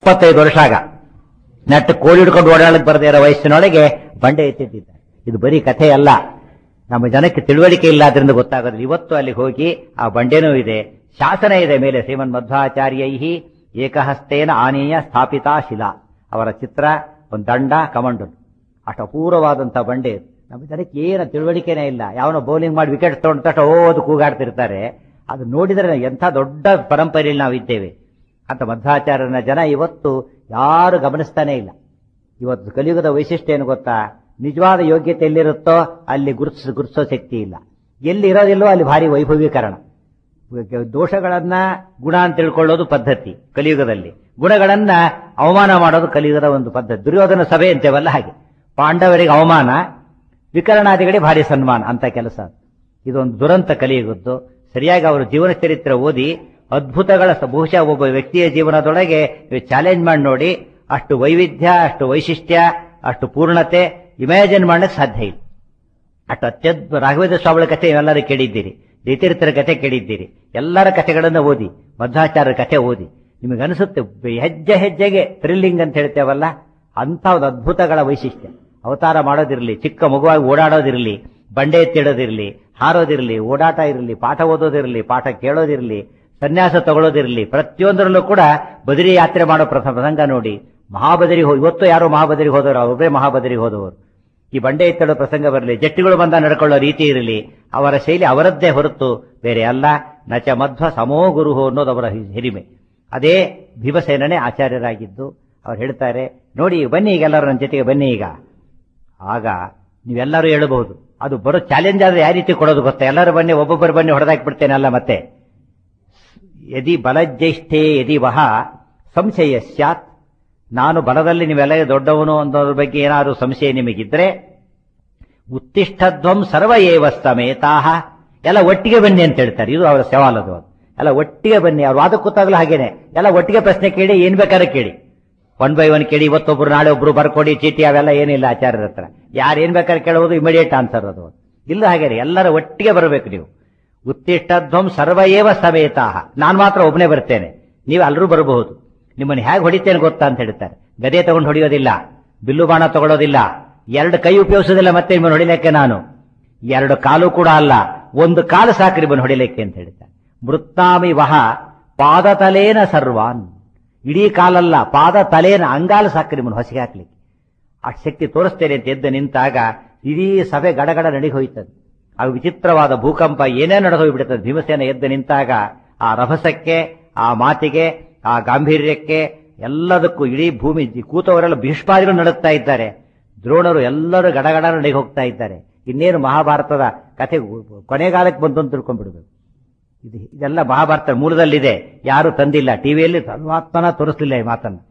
ಇಪ್ಪತ್ತೈದು ವರ್ಷ ಆಗ ನಟ್ಟು ಕೋಳಿ ಹಿಡ್ಕೊಂಡು ಓಡಾಡಕ್ ಬರದೇ ಇರೋ ವಯಸ್ಸಿನೊಳಗೆ ಬಂಡೆ ಎತ್ತಿದ್ದ ಇದು ಬರೀ ಕಥೆ ಅಲ್ಲ ನಮ್ಮ ಜನಕ್ಕೆ ತಿಳುವಳಿಕೆ ಇಲ್ಲ ಅದರಿಂದ ಗೊತ್ತಾಗೋದಿಲ್ಲ ಇವತ್ತು ಅಲ್ಲಿ ಹೋಗಿ ಆ ಬಂಡೆನೂ ಇದೆ ಶಾಸನ ಇದೆ ಮೇಲೆ ಶ್ರೀಮನ್ ಮಧ್ವಾಚಾರ್ಯೈ ಏಕಹಸ್ತೇನ ಆನೇಯ ಸ್ಥಾಪಿತಾ ಶಿಲಾ ಅವರ ಚಿತ್ರ ಒಂದು ದಂಡ ಕಮಂಡು ಅಷ್ಟು ಅಪೂರ್ವವಾದಂತ ಬಂಡೆ ಇದು. ನಮ್ಮ ಜನಕ್ಕೆ ಏನು ತಿಳುವಳಿಕೆನೇ ಇಲ್ಲ ಯಾವನೋ ಬೌಲಿಂಗ್ ಮಾಡಿ ವಿಕೆಟ್ ತಗೊಂಡ ತಕ್ಷಣ ಓದು ಕೂಗಾಡ್ತಿರ್ತಾರೆ ಅದು ನೋಡಿದರೆ ಎಂಥ ದೊಡ್ಡ ಪರಂಪರೆಯಲ್ಲಿ ನಾವು ಇದ್ದೇವೆ ಅಂತ ಮಧ್ವಾಚಾರ್ಯನ ಜನ ಇವತ್ತು ಯಾರು ಗಮನಿಸ್ತಾನೇ ಇಲ್ಲ ಇವತ್ತು ಕಲಿಯುಗದ ವೈಶಿಷ್ಟ್ಯ ಏನು ಗೊತ್ತಾ ನಿಜವಾದ ಯೋಗ್ಯತೆ ಎಲ್ಲಿರುತ್ತೋ ಅಲ್ಲಿ ಗುರುತಿಸ ಗುರುತಿಸೋ ಶಕ್ತಿ ಇಲ್ಲ ಎಲ್ಲಿ ಇರೋದಿಲ್ಲೋ ಅಲ್ಲಿ ಭಾರಿ ವೈಭವೀಕರಣ ದೋಷಗಳನ್ನ ಗುಣ ಅಂತ ತಿಳ್ಕೊಳ್ಳೋದು ಪದ್ಧತಿ ಕಲಿಯುಗದಲ್ಲಿ ಗುಣಗಳನ್ನ ಅವಮಾನ ಮಾಡೋದು ಕಲಿಯುಗದ ಒಂದು ಪದ್ಧತಿ ದುರ್ಯೋಧನ ಸಭೆ ಅಂತೇವಲ್ಲ ಹಾಗೆ ಪಾಂಡವರಿಗೆ ಅವಮಾನ ವಿಕರಣಾದಿಗಳಿಗೆ ಭಾರಿ ಸನ್ಮಾನ ಅಂತ ಕೆಲಸ ಇದೊಂದು ದುರಂತ ಕಲಿಯುಗದ್ದು ಸರಿಯಾಗಿ ಅವರ ಜೀವನ ಚರಿತ್ರೆ ಓದಿ ಅದ್ಭುತಗಳ ಸ- ಬಹುಶಃ ಒಬ್ಬ ವ್ಯಕ್ತಿಯ ಜೀವನದೊಳಗೆ ಚಾಲೆಂಜ್ ಮಾಡಿ ನೋಡಿ ಅಷ್ಟು ವೈವಿಧ್ಯ ಅಷ್ಟು ವೈಶಿಷ್ಟ್ಯ ಅಷ್ಟು ಪೂರ್ಣತೆ ಇಮ್ಯಾಜಿನ್ ಮಾಡಕ್ಕೆ ಸಾಧ್ಯ ಇಲ್ಲ ಅಷ್ಟು ಅತ್ಯದ್ಭುತ ರಾಘವೇಂದ್ರ ಸ್ವಾಮಿಗಳ ಕಥೆ ಎಲ್ಲರೂ ಕೇಳಿದ್ದೀರಿ ರೀತಿರಿತರ ಕಥೆ ಕೇಳಿದ್ದೀರಿ ಎಲ್ಲರ ಕಥೆಗಳನ್ನು ಓದಿ ಮಧ್ವಾಚಾರ್ಯರ ಕಥೆ ಓದಿ ನಿಮಗೆ ಅನಿಸುತ್ತೆ ಬೆ- ಹೆಜ್ಜೆ ಹೆಜ್ಜೆಗೆ ಥ್ರಿಲ್ಲಿಂಗ್ ಅಂತ ಹೇಳ್ತೇವಲ್ಲ ಅಂತ ಒಂದು ಅದ್ಭುತಗಳ ವೈಶಿಷ್ಟ್ಯ ಅವತಾರ ಮಾಡೋದಿರಲಿ ಚಿಕ್ಕ ಮಗುವಾಗಿ ಓಡಾಡೋದಿರಲಿ ಬಂಡೆ ಎತ್ತಿಡೋದಿರಲಿ ಹಾರೋದಿರಲಿ ಓಡಾಟ ಇರಲಿ ಪಾಠ ಓದೋದಿರಲಿ ಪಾಠ ಕೇಳೋದಿರಲಿ ಸನ್ಯಾಸ ತಗೊಳ್ಳೋದಿರಲಿ ಪ್ರತಿಯೊಂದರಲ್ಲೂ ಕೂಡ ಬದರಿ ಯಾತ್ರೆ ಮಾಡೋ ಪ್ರಥ- ಪ್ರಸಂಗ ನೋಡಿ ಮಹಾಬದರಿ ಹೋ ಇವತ್ತು ಯಾರೋ ಮಹಾಬದರಿಗೆ ಹೋದವರು ಅವರೇ ಮಹಾಬದರಿಗೆ ಹೋದವರು ಈ ಬಂಡೆ ಎತ್ತಡೋ ಪ್ರಸಂಗ ಬರಲಿ ಜಟ್ಟಿಗಳು ಬಂದ ನಡ್ಕೊಳ್ಳೋ ರೀತಿ ಇರಲಿ ಅವರ ಶೈಲಿ ಅವರದ್ದೇ ಹೊರತು ಬೇರೆ ಅಲ್ಲ ನಚ ಮಧ್ವ ಸಮೋ ಗುರುಹು ಅನ್ನೋದು ಅವರ ಹಿ- ಹಿರಿಮೆ ಅದೇ ಭೀಮಸೇನನೇ ಆಚಾರ್ಯರಾಗಿದ್ದು ಅವ್ರು ಹೇಳ್ತಾರೆ ನೋಡಿ ಬನ್ನಿ ಈಗ ಎಲ್ಲರೂ ನನ್ನ ಜೊತೆಗೆ ಬನ್ನಿ ಈಗ ಆಗ ನೀವೆಲ್ಲರೂ ಹೇಳಬಹುದು ಅದು ಬರೋ ಚಾಲೆಂಜ್ ಆದ್ರೆ ಯಾವ ರೀತಿ ಕೊಡೋದು ಗೊತ್ತಾ ಎಲ್ಲರೂ ಬನ್ನಿ ಒಬ್ಬೊಬ್ಬರು ಬನ್ನಿ ಹೊಡೆದಾಕ್ಬಿಡ್ತೇನೆ ಅಲ್ಲ ಮತ್ತೆ ಯದಿ ಬಲಜ್ಯೇಷ್ಠೇ ಯದಿ ವಹ ಸಂಶಯ ಸ್ಯಾತ್ ನಾನು ಬಲದಲ್ಲಿ ನೀವೆಲ್ಲ ದೊಡ್ಡವನು ಅನ್ನೋದ್ರ ಬಗ್ಗೆ ಏನಾದರೂ ಸಂಶಯ ನಿಮಗಿದ್ರೆ ಉತ್ತಿಷ್ಠಧ್ವಂ ಸರ್ವ ಏವ ಸಮೇತಾಹ ಎಲ್ಲ ಒಟ್ಟಿಗೆ ಬನ್ನಿ ಅಂತ ಹೇಳ್ತಾರೆ ಇದು ಅವರ ಸವಾಲದು ಅದು ಎಲ್ಲ ಒಟ್ಟಿಗೆ ಬನ್ನಿ ಅವ್ರು ವಾದ ಕೂತಾಗಲೂ ಹಾಗೇನೆ ಎಲ್ಲ ಒಟ್ಟಿಗೆ ಪ್ರಶ್ನೆ ಕೇಳಿ ಏನ್ ಬೇಕಾದ್ರೆ ಕೇಳಿ ಒನ್ ಬೈ ಒನ್ ಕೇಳಿ ಇವತ್ತೊಬ್ರು ನಾಳೆ ಒಬ್ರು ಬರ್ಕೊಡಿ ಚೀಟಿ ಅವೆಲ್ಲ ಏನಿಲ್ಲ ಆಚಾರ್ಯರ ಹತ್ರ ಯಾರು ಏನ್ ಬೇಕಾದ್ರೆ ಕೇಳೋದು ಇಮಿಡಿಯೇಟ್ ಆನ್ಸರ್ ಅದು ಇಲ್ಲ ಹಾಗೆ ಎಲ್ಲರ ಒಟ್ಟಿಗೆ ಬರಬೇಕು ನೀವು ಉತ್ತಿಷ್ಠಧ್ವಂ ಸರ್ವ ಏವ ಸಮೇತಾಹ ನಾನ್ ಮಾತ್ರ ಒಬ್ಬನೇ ಬರ್ತೇನೆ ನೀವು ಎಲ್ಲರೂ ಬರಬಹುದು ನಿಮ್ಮನ್ನು ಹೇಗೆ ಹೊಡಿತೇನೆ ಗೊತ್ತಾ ಅಂತ ಹೇಳ್ತಾರೆ ಗದೆ ತಗೊಂಡು ಹೊಡೆಯೋದಿಲ್ಲ ಬಿಲ್ಲು ಬಾಣ ತಗೊಳ್ಳೋದಿಲ್ಲ ಎರಡು ಕೈ ಉಪಯೋಗಿಸೋದಿಲ್ಲ ಮತ್ತೆ ನಿಮ್ಮನ್ನು ಹೊಡಿಲಿಕ್ಕೆ ನಾನು ಎರಡು ಕಾಲು ಕೂಡ ಅಲ್ಲ ಒಂದು ಕಾಲು ಸಾಕು ನಿಮ್ಮನ್ನು ಹೊಡಿಲಿಕ್ಕೆ ಅಂತ ಹೇಳ್ತಾರೆ ಮೃತ್ನಾಮಿ ವಹ ಪಾದತಲೇನ ಸರ್ವಾನ್ ಇಡೀ ಕಾಲಲ್ಲ ಪಾದ ತಲೇನ ಅಂಗಾಲು ಸಾಕು ನಿಮ್ಮನ್ನು ಹೊಸಿಗೆ ಹಾಕ್ಲಿಕ್ಕೆ ಆ ಶಕ್ತಿ ತೋರಿಸ್ತೇನೆ ಅಂತ ಎದ್ದು ನಿಂತಾಗ ಇಡೀ ಸಭೆ ಗಡಗಡ ನಡಿಗೆ ಹೋಯ್ತದೆ ಆ ವಿಚಿತ್ರವಾದ ಭೂಕಂಪ ಏನೇ ನಡೆದು ಹೋಗ್ಬಿಡ್ತದೆ ಭೀಮಸೇನ ಎದ್ದು ನಿಂತಾಗ ಆ ರಭಸಕ್ಕೆ ಆ ಮಾತಿಗೆ ಆ ಗಾಂಭೀರ್ಯಕ್ಕೆ ಎಲ್ಲದಕ್ಕೂ ಇಡೀ ಭೂಮಿ ಕೂತವರೆಲ್ಲ ಭೀಷ್ಮಾದಿಗಳು ನಡುತ್ತಾ ಇದ್ದಾರೆ ದ್ರೋಣರು ಎಲ್ಲರೂ ಗಡಗಡ ನಡಿಗೆ ಹೋಗ್ತಾ ಇದ್ದಾರೆ ಇನ್ನೇನು ಮಹಾಭಾರತದ ಕಥೆ ಕೊನೆಗಾಲಕ್ಕೆ ಬಂತು ಅಂತ ತಿಳ್ಕೊಂಡ್ಬಿಡ್ಬೇಕು ಇದು ಇದೆಲ್ಲ ಮಹಾಭಾರತ ಮೂಲದಲ್ಲಿದೆ ಯಾರು ತಂದಿಲ್ಲ ಟಿವಿಯಲ್ಲಿ ಪರಮಾತ್ಮನ ತೋರಿಸ್ಲಿಲ್ಲ ಈ ಮಾತನ್ನು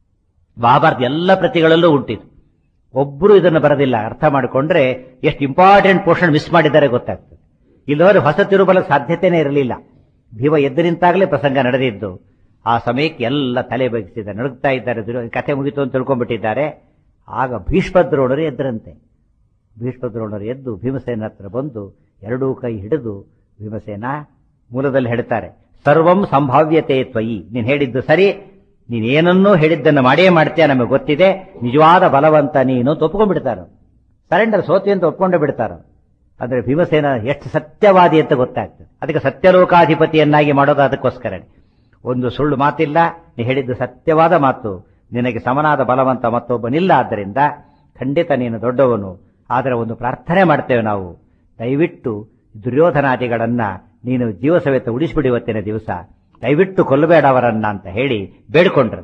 ಮಹಾಭಾರತ ಎಲ್ಲ ಪ್ರತಿಗಳಲ್ಲೂ ಉಂಟಿತು ಒಬ್ಬರು ಇದನ್ನು ಬರೋದಿಲ್ಲ ಅರ್ಥ ಮಾಡಿಕೊಂಡ್ರೆ ಎಷ್ಟು ಇಂಪಾರ್ಟೆಂಟ್ ಪೋರ್ಷನ್ ಮಿಸ್ ಮಾಡಿದ್ದಾರೆ ಗೊತ್ತಾಗ್ತದೆ ಇಲ್ಲವರೆ ಹೊಸ ತಿರುಬಲ ಸಾಧ್ಯತೆನೇ ಇರಲಿಲ್ಲ ಭೀಮ ಎದ್ದು ನಿಂತಾಗಲೇ ಪ್ರಸಂಗ ನಡೆದಿದ್ದು ಆ ಸಮಯಕ್ಕೆ ಎಲ್ಲ ತಲೆ ಬಗ್ಗಿಸಿದ್ದಾರೆ ನಡುಗ್ತಾ ಇದ್ದಾರೆ ದುರ್ಯೋ- ಕಥೆ ಮುಗಿತು ಅಂತ ತಿಳ್ಕೊಂಡ್ಬಿಟ್ಟಿದ್ದಾರೆ ಆಗ ಭೀಷ್ಮದ್ರೋಣರು ಎದ್ದರಂತೆ ಭೀಷ್ಮದ್ರೋಣರು ಎದ್ದು ಭೀಮಸೇನ ಹತ್ರ ಬಂದು ಎರಡೂ ಕೈ ಹಿಡಿದು ಭೀಮಸೇನ ಮೂಲದಲ್ಲಿ ಹೇಳ್ತಾರೆ ಸರ್ವಂ ಸಂಭಾವ್ಯತೆ ತ್ವಯಿ ನೀನು ಹೇಳಿದ್ದು ಸರಿ ನೀನೇನನ್ನೂ ಹೇಳಿದ್ದನ್ನು ಮಾಡೇ ಮಾಡ್ತೀಯ ನಮಗೆ ಗೊತ್ತಿದೆ ನಿಜವಾದ ಬಲವಂತ ನೀನು ಅಂತ ಒಪ್ಕೊಂಡ್ಬಿಡ್ತಾರ ಸರೆಂಡರ್ ಸೋತಿ ಅಂತ ಒಪ್ಕೊಂಡೇ ಬಿಡ್ತಾರ ಅಂದ್ರೆ ಭೀಮಸೇನ ಎಷ್ಟು ಸತ್ಯವಾದಿ ಅಂತ ಗೊತ್ತಾಗ್ತದೆ ಅದಕ್ಕೆ ಸತ್ಯಲೋಕಾಧಿಪತಿಯನ್ನಾಗಿ ಮಾಡೋದು ಅದಕ್ಕೋಸ್ಕರ ಒಂದು ಸುಳ್ಳು ಮಾತಿಲ್ಲ ನೀ ಹೇಳಿದ್ದು ಸತ್ಯವಾದ ಮಾತು ನಿನಗೆ ಸಮನಾದ ಬಲವಂತ ಮತ್ತೊಬ್ಬನಿಲ್ಲ ಆದ್ದರಿಂದ ಖಂಡಿತ ನೀನು ದೊಡ್ಡವನು ಆದರೆ ಒಂದು ಪ್ರಾರ್ಥನೆ ಮಾಡ್ತೇವೆ ನಾವು ದಯವಿಟ್ಟು ದುರ್ಯೋಧನಾದಿಗಳನ್ನ ನೀನು ಜೀವ ಸಮೇತ ಉಳಿಸಿಬಿಡಿ ಇವತ್ತಿನ ದಿವಸ ದಯವಿಟ್ಟು ಕೊಲ್ಲಬೇಡ ಅವರನ್ನ ಅಂತ ಹೇಳಿ ಬೇಡ್ಕೊಂಡ್ರು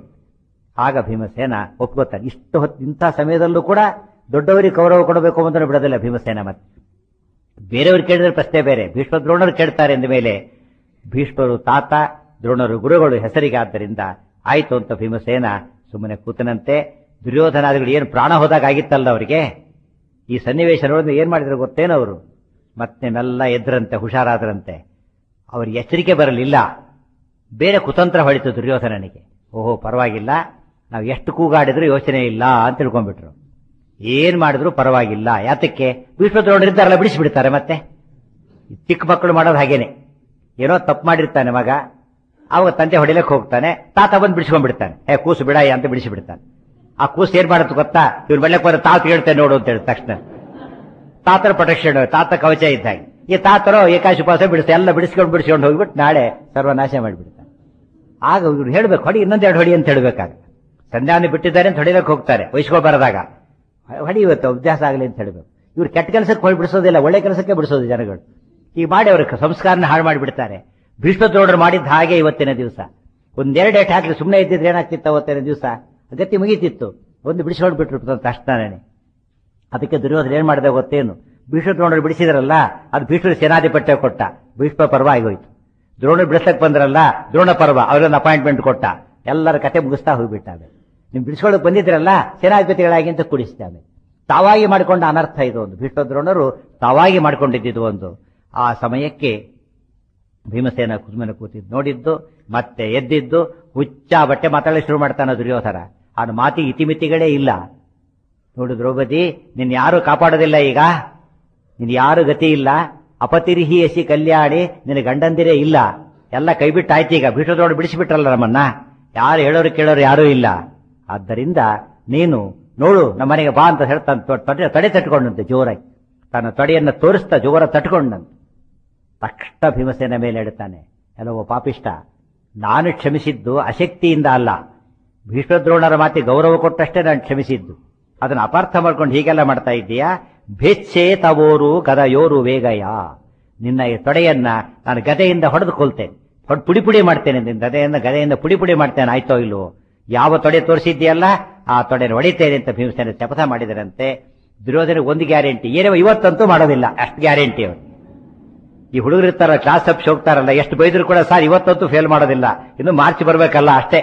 ಆಗ ಭೀಮಸೇನ ಒಪ್ಕೋತಾರೆ ಇಷ್ಟು ಹೊತ್ತು ಇಂಥ ಸಮಯದಲ್ಲೂ ಕೂಡ ದೊಡ್ಡವರಿಗೆ ಗೌರವ ಕೊಡಬೇಕು ಅಂತ ಬಿಡೋದಿಲ್ಲ ಭೀಮಸೇನ ಮತ್ತೆ ಬೇರೆಯವರು ಕೇಳಿದ್ರೆ ಪ್ರಶ್ನೆ ಬೇರೆ ಭೀಷ್ಮ ದ್ರೋಣರು ಕೇಳ್ತಾರೆ ಅಂದ ಮೇಲೆ ಭೀಷ್ಮರು ತಾತ ದ್ರೋಣರು ಗುರುಗಳು ಹೆಸರಿಗೆ ಆದ್ದರಿಂದ ಆಯ್ತು ಅಂತ ಭೀಮಸೇನ ಸುಮ್ಮನೆ ಕೂತನಂತೆ ದುರ್ಯೋಧನಾದಿಗಳು ಏನು ಪ್ರಾಣ ಹೋದಾಗ ಆಗಿತ್ತಲ್ಲ ಅವರಿಗೆ ಈ ಸನ್ನಿವೇಶ ನೋಡಿದ್ರೆ ಏನ್ ಮಾಡಿದ್ರು ಗೊತ್ತೇನೋ ಅವರು ಮತ್ತೆ ಮೆಲ್ಲ ಎದ್ರಂತೆ ಹುಷಾರಾದ್ರಂತೆ ಅವ್ರಿಗೆ ಎಚ್ಚರಿಕೆ ಬರಲಿಲ್ಲ ಬೇರೆ ಕುತಂತ್ರ ಹೊಳಿತು ದುರ್ಯೋಧನನಿಗೆ ಓಹೋ ಪರವಾಗಿಲ್ಲ ನಾವು ಎಷ್ಟು ಕೂಗಾಡಿದ್ರು ಯೋಚನೆ ಇಲ್ಲ ಅಂತ ತಿಳ್ಕೊಂಡ್ಬಿಟ್ರು ಏನ್ ಮಾಡಿದ್ರು ಪರವಾಗಿಲ್ಲ ಯಾತಕ್ಕೆ ಭೀಷ್ಮದ್ರೋಣರಿದ್ದಾರಲ್ಲ ಬಿಡಿಸಿಬಿಡ್ತಾರೆ ಮತ್ತೆ ಚಿಕ್ಕ ಮಕ್ಕಳು ಮಾಡೋದು ಹಾಗೇನೆ ಏನೋ ತಪ್ಪು ಮಾಡಿರ್ತಾನೆ ಮಗ ಅವಾಗ ತಂದೆ ಹೊಡಿಲಕ್ಕೆ ಹೋಗ್ತಾನೆ ತಾತ ಬಂದು ಬಿಡಿಸ್ಕೊಂಡ್ಬಿಡ್ತಾನೆ ಏ ಕೂಸು ಬಿಡಾಯ ಅಂತ ಬಿಡಿಸಿಬಿಡ್ತಾನೆ ಆ ಕೂಸು ಏನ್ ಮಾಡುತ್ತೆ ಗೊತ್ತಾ ಇವ್ರು ಬೆಳ್ಳಕ್ಕೆ ಬಂದ್ರೆ ತಾತ ಹೇಳ್ತೇನೆ ನೋಡು ಅಂತ ಹೇಳಿ ತಕ್ಷಣ ತಾತರ ಪ್ರೊಟೆಕ್ಷನ್ ತಾತ ಕವಚ ಇದ್ದಾಗ ಈ ತಾತರೋ ಏಕಾಶಿ ಉಪವಾಸ ಬಿಡಿಸ್ತಾ ಎಲ್ಲ ಬಿಡಿಸ್ಕೊಂಡು ಬಿಡಿಸ್ಕೊಂಡು ಹೋಗ್ಬಿಟ್ಟು ನಾಳೆ ಸರ್ವನಾಶ ಮಾಡಿಬಿಡ್ತಾನೆ ಆಗ ಇವ್ರು ಹೇಳ್ಬೇಕು ಹೊಡಿ ಇನ್ನೊಂದೆರಡು ಹೊಡಿ ಅಂತ ಹೇಳ್ಬೇಕಾಗ ಸಂಧ್ಯಾವನೆ ಬಿಟ್ಟಿದ್ದಾರೆ ಅಂತ ಹೊಡಿಲಕ್ಕೆ ಹೋಗ್ತಾರೆ ವಹಿಸ್ಕೊಬಾರದಾಗ ಹೊಡಿ ಇವತ್ತು ಅಭ್ಯಾಸ ಆಗಲಿ ಅಂತ ಹೇಳ್ಬೇಕು ಇವ್ರು ಕೆಟ್ಟ ಕೆಲಸಕ್ಕೆ ಹೋಗಿ ಬಿಡಿಸೋದಿಲ್ಲ ಒಳ್ಳೆ ಕೆಲಸಕ್ಕೆ ಬಿಡಿಸೋದು ಜನಗಳು ಈಗ ಮಾಡಿ ಅವ್ರ ಸಂಸ್ಕಾರನ ಹಾಳು ಮಾಡಿಬಿಡ್ತಾರೆ ಭೀಷ್ಮದ್ರೋಣರು ಮಾಡಿದ್ದ ಹಾಗೆ ಇವತ್ತಿನ ದಿವಸ ಒಂದೆರಡು ಏಟ್ ಹಾಕಿ ಸುಮ್ಮನೆ ಇದ್ದಿದ್ರೆ ಏನಾಗ್ತಿತ್ತು ಅವತ್ತಿನ ದಿವಸ ಅಗತ್ಯ ಮುಗೀತಿತ್ತು ಒಂದು ಬಿಡಿಸ್ಕೊಂಡು ಬಿಟ್ರು ತಕ್ಷಣನೇ ಅದಕ್ಕೆ ದುರ್ಯೋಧನ ಏನ್ ಮಾಡಿದೆ ಗೊತ್ತೇನು ಭೀಷ್ಮ ದ್ರೋಣರು ಬಿಡಿಸಿದ್ರಲ್ಲ ಅದು ಭೀಷ್ಮರ ಸೇನಾಧಿಪತ್ಯ ಕೊಟ್ಟ ಭೀಷ್ಮ ಪರ್ವ ಆಗೋಯ್ತು ದ್ರೋಣರು ಬಿಡಿಸಕ್ ಬಂದ್ರಲ್ಲ ದ್ರೋಣ ಪರ್ವ ಅವ್ರೊಂದು ಅಪಾಯಿಂಟ್ಮೆಂಟ್ ಕೊಟ್ಟ ಎಲ್ಲರ ಕತೆ ಮುಗಿಸ್ತಾ ಹೋಗ್ಬಿಟ್ಟಾವೆ ನೀವು ಬಿಡಿಸ್ಕೊಳಕ್ ಬಂದಿದ್ರಲ್ಲ ಸೇನಾಧಿಪತಿಗಳಾಗಿ ಅಂತ ಕುಡಿಸ್ತಾವೆ ತಾವಾಗಿ ಮಾಡಿಕೊಂಡ ಅನರ್ಥ ಇದು ಒಂದು ಭೀಷ್ಮ ದ್ರೋಣರು ತಾವಾಗಿ ಮಾಡ್ಕೊಂಡಿದ್ದು ಒಂದು ಆ ಸಮಯಕ್ಕೆ ಭೀಮಸೇನ ಕುಸುಮನ ಕೂತಿದ್ದು ನೋಡಿದ್ದು ಮತ್ತೆ ಎದ್ದಿದ್ದು ಹುಚ್ಚ ಬಟ್ಟೆ ಮಾತಾಡಲಿ ಶುರು ಮಾಡ್ತಾನ ದುರ್ಯೋಧನ ಅವನ ಮಾತಿಗೆ ಇತಿಮಿತಿಗಳೇ ಇಲ್ಲ ನೋಡು ದ್ರೌಪದಿ ನಿನ್ ಯಾರು ಕಾಪಾಡೋದಿಲ್ಲ ಈಗ ನಿನ್ ಯಾರು ಗತಿ ಇಲ್ಲ ಅಪತಿರಿಹಿ ಎಸಿ ಕಲ್ಯಾಣಿ ನಿನ್ನ ಗಂಡಂದಿರೇ ಇಲ್ಲ ಎಲ್ಲ ಕೈ ಬಿಟ್ಟಾಯ್ತು ಈಗ ಬಿಟ್ಟದೋಡು ಬಿಡಿಸಿಬಿಟ್ರಲ್ಲ ನಮ್ಮನ್ನ ಯಾರು ಹೇಳೋರು ಕೇಳೋರು ಯಾರೂ ಇಲ್ಲ ಆದ್ದರಿಂದ ನೀನು ನೋಡು ನಮ್ಮನೆಗೆ ಬಾ ಅಂತ ಹೇಳ್ತಾನೆ ತೊಡೆ ತಡೆ ತಟ್ಕೊಂಡಂತೆ ಜೋರಾಗಿ ತನ್ನ ತೊಡೆಯನ್ನ ತೋರಿಸ್ತಾ ಜೋರ ತಟ್ಕೊಂಡಂತೆ ತಕ್ಷಣ ಭೀಮಸೇನ ಮೇಲೆ ಇಡುತ್ತಾನೆ ಕೆಲವು ಪಾಪಿಷ್ಟ ನಾನು ಕ್ಷಮಿಸಿದ್ದು ಅಶಕ್ತಿಯಿಂದ ಅಲ್ಲ ಭೀಷ್ಮದ್ರೋಣರ ಮಾತಿ ಗೌರವ ಕೊಟ್ಟಷ್ಟೇ ನಾನು ಕ್ಷಮಿಸಿದ್ದು ಅದನ್ನು ಅಪಾರ್ಥ ಮಾಡ್ಕೊಂಡು ಹೀಗೆಲ್ಲ ಮಾಡ್ತಾ ಇದ್ದೀಯಾ ಭೇಚ್ಛೇ ತವೋರು ಗದಯೋರು ವೇಗಯ ನಿನ್ನ ಈ ತೊಡೆಯನ್ನ ನಾನು ಗದೆಯಿಂದ ಹೊಡೆದು ಕೊಲ್ತೇನೆ ಹೊಡ್ ಪುಡಿ ಪುಡಿ ಮಾಡ್ತೇನೆ ನಿನ್ನ ಗದೆಯಿಂದ ಗದೆಯಿಂದ ಪುಡಿ ಪುಡಿ ಮಾಡ್ತೇನೆ ಆಯ್ತೋ ಇಲ್ವೋ ಯಾವ ತೊಡೆ ತೋರಿಸಿದ್ಯಲ್ಲ ಆ ತೊಡೆ ಹೊಡಿತೇನೆ ಅಂತ ಭೀಮಸೇನ ಶಪಥ ಮಾಡಿದರಂತೆ ದುರ್ಯೋಧನ ಒಂದು ಗ್ಯಾರಂಟಿ ಏನೋ ಇವತ್ತಂತೂ ಮಾಡೋದಿಲ್ಲ ಅಷ್ಟು ಗ್ಯಾರಂಟಿ ಅವರು ಈ ಹುಡುಗರು ಇರ್ತಾರ ಕ್ಲಾಸ್ ಅಪ್ಸ್ ಹೋಗ್ತಾರಲ್ಲ ಎಷ್ಟು ಬೈದ್ರು ಕೂಡ ಸರ್ ಇವತ್ತಂತೂ ಫೇಲ್ ಮಾಡೋದಿಲ್ಲ ಇನ್ನು ಮಾರ್ಚ್ ಬರ್ಬೇಕಲ್ಲ ಅಷ್ಟೇ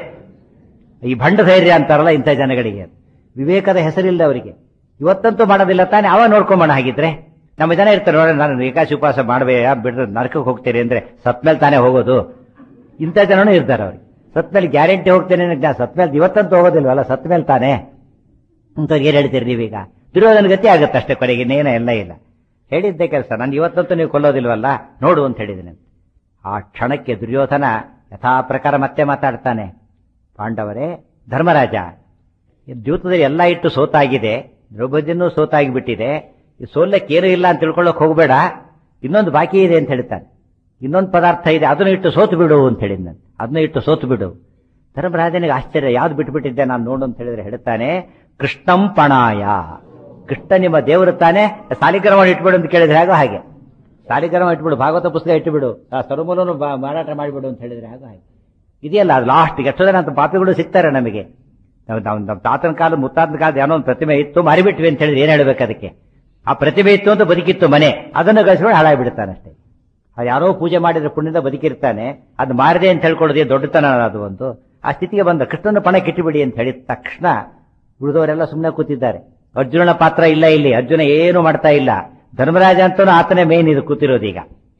ಈ ಭಂಡ ಧೈರ್ಯ ಅಂತಾರಲ್ಲ ಇಂಥ ಜನಗಳಿಗೆ ವಿವೇಕದ ಹೆಸರಿಲ್ಲ ಅವರಿಗೆ ಇವತ್ತಂತೂ ಮಾಡೋದಿಲ್ಲ ತಾನೇ ಅವ ನೋಡ್ಕೊಂಬೋಣ ಹಾಗಿದ್ರೆ ನಮ್ಮ ಜನ ಇರ್ತಾರೆ ನೋಡಿ ನಾನು ಏಕಾಶಿ ಉಪವಾಸ ಮಾಡಬೇ ಬಿಡ್ರೆ ನರಕಕ್ಕೆ ಹೋಗ್ತೀರಿ ಅಂದ್ರೆ ಸತ್ಮೇಲೆ ತಾನೇ ಹೋಗೋದು ಇಂಥ ಜನನೂ ಇರ್ತಾರೆ ಅವ್ರಿಗೆ ಸತ್ಮೇಲೆ ಗ್ಯಾರಂಟಿ ಹೋಗ್ತೇನೆ ಅನ್ನೋ ಸತ್ಮೇಲೆ ಇವತ್ತಂತೂ ಹೋಗೋದಿಲ್ವಲ್ಲ ಸತ್ಮೇಲೆ ತಾನೇ ಇಂಥವ್ರಿಗೆ ಏನ್ ಹೇಳ್ತೀರಿ ನೀವೀಗ ದುರ್ಯೋಧನ ಗತಿ ಆಗುತ್ತೆ ಅಷ್ಟೇ ಕೊನೆಗೆ ಇನ್ನೇನ ಎಲ್ಲ ಇಲ್ಲ ಹೇಳಿದ್ದೆ ಕೆಲಸ ನಾನು ಇವತ್ತಂತೂ ನೀವು ಕೊಲ್ಲೋದಿಲ್ವಲ್ಲ ನೋಡು ಅಂತ ಹೇಳಿದ್ದೀನಿ ಆ ಕ್ಷಣಕ್ಕೆ ದುರ್ಯೋಧನ ಯಥಾ ಪ್ರಕಾರ ಮತ್ತೆ ಮಾತಾಡ್ತಾನೆ ಪಾಂಡವರೇ ಧರ್ಮರಾಜ ಈ ದ್ಯೂತದಲ್ಲಿ ಎಲ್ಲ ಇಟ್ಟು ಸೋತಾಗಿದೆ ದ್ರೌಪದಿನೂ ಸೋತಾಗಿಬಿಟ್ಟಿದೆ ಈ ಸೋಲ್ಲಕ್ಕೆ ಏನೂ ಇಲ್ಲ ಅಂತ ತಿಳ್ಕೊಳ್ಳೋಕೆ ಹೋಗಬೇಡ ಇನ್ನೊಂದು ಬಾಕಿ ಇದೆ ಅಂತ ಹೇಳ್ತಾನೆ ಇನ್ನೊಂದು ಪದಾರ್ಥ ಇದೆ ಅದನ್ನು ಇಟ್ಟು ಸೋತು ಬಿಡು ಅಂತ ಹೇಳಿದ್ನಂತೆ ಅದನ್ನ ಇಟ್ಟು ಸೋತು ಬಿಡು ಧರ್ಮರಾಜನಿಗೆ ಆಶ್ಚರ್ಯ ಯಾವ್ದು ಬಿಟ್ಬಿಟ್ಟಿದ್ದೆ ನಾನು ನೋಡು ಅಂತ ಹೇಳಿದ್ರೆ ಹೇಳ್ತಾನೆ ಕೃಷ್ಣಂ ಪಣಾಯ ಕೃಷ್ಣ ನಿಮ್ಮ ದೇವರು ತಾನೆ ಸಾಲಿಗ್ರಾಮ ಇಟ್ಬಿಡು ಅಂತ ಕೇಳಿದ್ರೆ ಹಾಗೋ ಹಾಗೆ ಸಾಲಿಗ್ರಾಮ ಇಟ್ಬಿಡು ಭಾಗವತ ಪುಸ್ತಕ ಇಟ್ಟುಬಿಡು ಆ ಸರ್ವಮೂಲನು ಬಾ- ಮಾರಾಟ ಮಾಡಿಬಿಡು ಅಂತ ಹೇಳಿದ್ರೆ ಹಾಗೋ ಹಾಗೆ ಇದೆಯಲ್ಲ ಅದು ಲಾಸ್ಟ್ ಎಷ್ಟೋ ಜನ ಅಂತ ಪಾಪಿಗಳು ಸಿಗ್ತಾರೆ ನಮಗೆ ನಾವು ನಾವು ನಮ್ಮ ತಾತನ ಕಾಲ ಮುತ್ತಾತನ ಕಾಲದ ಏನೋ ಒಂದು ಪ್ರತಿಮೆ ಇತ್ತು ಮಾರಿಬಿಟ್ವಿ ಅಂತ ಹೇಳಿದ್ರೆ ಏನ್ ಹೇಳ್ಬೇಕು ಅದಕ್ಕೆ ಆ ಪ್ರತಿಮೆ ಇತ್ತು ಅಂತ ಬದುಕಿತ್ತು ಮನೆ ಅದನ್ನು ಗಳಿಸ್ಕೊಂಡು ಹಾಳಾಗ್ಬಿಡ್ತಾನೆ ಅಷ್ಟೇ ಅದು ಯಾರೋ ಪೂಜೆ ಮಾಡಿದ್ರೆ ಪುಣ್ಯದ ಬದುಕಿರ್ತಾನೆ ಅದು ಮಾರಿದೆ ಅಂತ ಹೇಳ್ಕೊಳ್ಳೋದೇ ದೊಡ್ಡತನ ಅದು ಒಂದು ಆ ಸ್ಥಿತಿಗೆ ಬಂದ ಕೃಷ್ಣನ ಪಣ ಕಿಟ್ಟಿಬಿಡಿ ಅಂತ ಹೇಳಿದ ತಕ್ಷಣ ಉಳಿದವರೆಲ್ಲ ಸುಮ್ಮನೆ ಕೂತಿದ್ದಾರೆ ಅರ್ಜುನನ ಪಾತ್ರ ಇಲ್ಲ ಇಲ್ಲಿ ಅರ್ಜುನ ಏನು ಮಾಡ್ತಾ ಇಲ್ಲ ಧರ್ಮರಾಜ ಅಂತೂ ಆತನೇ ಮೇನ್ ಇದು ಕೂತಿರೋದೀಗ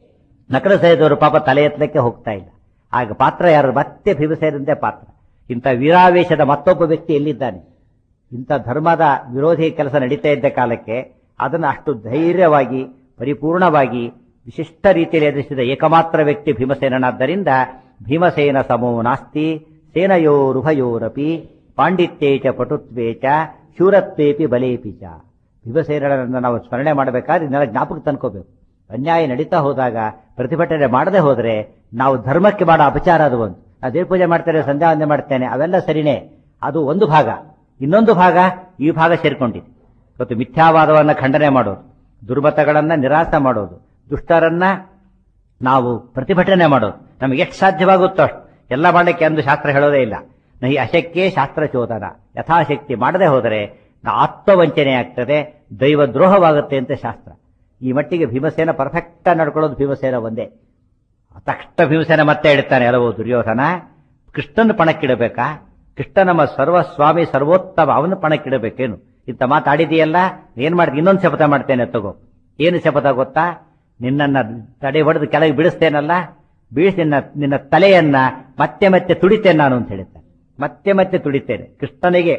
ನಕಲ ಸಹಿತವರು ಪಾಪ ತಲೆ ಎತ್ತಲಿಕ್ಕೆ ಹೋಗ್ತಾ ಇಲ್ಲ ಆಗ ಪಾತ್ರ ಯಾರು ಮತ್ತೆ ಭೀಮಸೇನಂತೆ ಪಾತ್ರ ಇಂಥ ವೀರಾವೇಶದ ಮತ್ತೊಬ್ಬ ವ್ಯಕ್ತಿ ಎಲ್ಲಿದ್ದಾನೆ ಇಂಥ ಧರ್ಮದ ವಿರೋಧಿ ಕೆಲಸ ನಡೀತಾ ಇದ್ದ ಕಾಲಕ್ಕೆ ಅದನ್ನು ಅಷ್ಟು ಧೈರ್ಯವಾಗಿ ಪರಿಪೂರ್ಣವಾಗಿ ವಿಶಿಷ್ಟ ರೀತಿಯಲ್ಲಿ ಎದುರಿಸಿದ ಏಕಮಾತ್ರ ವ್ಯಕ್ತಿ ಭೀಮಸೇನನಾದ್ದರಿಂದ ಭೀಮಸೇನ ಸಮೋ ನಾಸ್ತಿ ಸೇನಯೋರುಭಯೋರಪಿ ಪಾಂಡಿತ್ಯೇ ಚ ಪಟುತ್ವೇ ಚ ಶೂರತ್ವೇಪಿ ಬಲೇಪಿ ಚ ಭೀಮಸೇನರನ್ನು ನಾವು ಸ್ಮರಣೆ ಮಾಡಬೇಕಾದ್ರೆ ಇದನ್ನೆಲ್ಲ ಜ್ಞಾಪಕ ತಂದ್ಕೋಬೇಕು ಅನ್ಯಾಯ ನಡೀತಾ ಹೋದಾಗ ಪ್ರತಿಭಟನೆ ಮಾಡದೆ ಹೋದ್ರೆ ನಾವು ಧರ್ಮಕ್ಕೆ ಮಾಡೋ ಅಪಚಾರ ಅದು ಒಂದು ನಾವು ದೇವ ಪೂಜೆ ಮಾಡ್ತೇನೆ ಸಂಧ್ಯಾ ವಂದನೆ ಮಾಡ್ತೇನೆ ಅವೆಲ್ಲ ಸರಿನೇ ಅದು ಒಂದು ಭಾಗ ಇನ್ನೊಂದು ಭಾಗ ಈ ಭಾಗ ಸೇರ್ಕೊಂಡಿದೆ ಇವತ್ತು ಮಿಥ್ಯಾವಾದವನ್ನ ಖಂಡನೆ ಮಾಡೋದು ದುರ್ಮತಗಳನ್ನ ನಿರಾಸ ಮಾಡೋದು ದುಷ್ಟರನ್ನ ನಾವು ಪ್ರತಿಭಟನೆ ಮಾಡೋದು ನಮಗೆ ಎಷ್ಟು ಸಾಧ್ಯವಾಗುತ್ತೋ ಅಷ್ಟು ಎಲ್ಲ ಮಾಡಲಿಕ್ಕೆ ಎಂದು ಶಾಸ್ತ್ರ ಹೇಳೋದೇ ಇಲ್ಲ ನಹಿ ಅಶಕ್ಯೇ ಶಾಸ್ತ್ರ ಚೋದನ ಯಥಾಶಕ್ತಿ ಮಾಡದೆ ಹೋದರೆ ನಾ ಆತ್ಮವಂಚನೆ ಆಗ್ತದೆ ದೈವ ದ್ರೋಹವಾಗುತ್ತೆ ಅಂತ ಶಾಸ್ತ್ರ ಈ ಮಟ್ಟಿಗೆ ಭೀಮಸೇನ ಪರ್ಫೆಕ್ಟ್ ನಡ್ಕೊಳ್ಳೋದು ಭೀಮಸೇನ ಒಂದೇ ತಕ್ಷಣ ಭೀಮಸೇನ ಮತ್ತೆ ಇಡ್ತಾನೆ ಹಲವು ದುರ್ಯೋಧನ ಕೃಷ್ಣನ ಪಣಕ್ಕಿಡಬೇಕಾ ಕೃಷ್ಣ ನಮ್ಮ ಸರ್ವಸ್ವಾಮಿ ಸರ್ವೋತ್ತಮ ಅವನ ಪಣಕ್ಕಿಡಬೇಕೇನು ಇಂಥ ಮಾತಾಡಿದೆಯಲ್ಲ ಏನ್ ಮಾಡ್ತೀನಿ ಇನ್ನೊಂದು ಶಪಥ ಮಾಡ್ತೇನೆ ತಗೋ ಏನು ಶಪಥ ಗೊತ್ತಾ ನಿನ್ನನ್ನ ತಡೆ ಹೊಡೆದು ಕೆಳಗೆ ಬಿಡಿಸ್ತೇನಲ್ಲ ಬೀಳಿಸಿ ನಿನ್ನ ನಿನ್ನ ತಲೆಯನ್ನ ಮತ್ತೆ ಮತ್ತೆ ತುಡಿತೇನೆ ನಾನು ಅಂತ ಹೇಳ್ತಾನೆ ಮತ್ತೆ ಮತ್ತೆ ತುಡಿತೇನೆ ಕೃಷ್ಣನಿಗೆ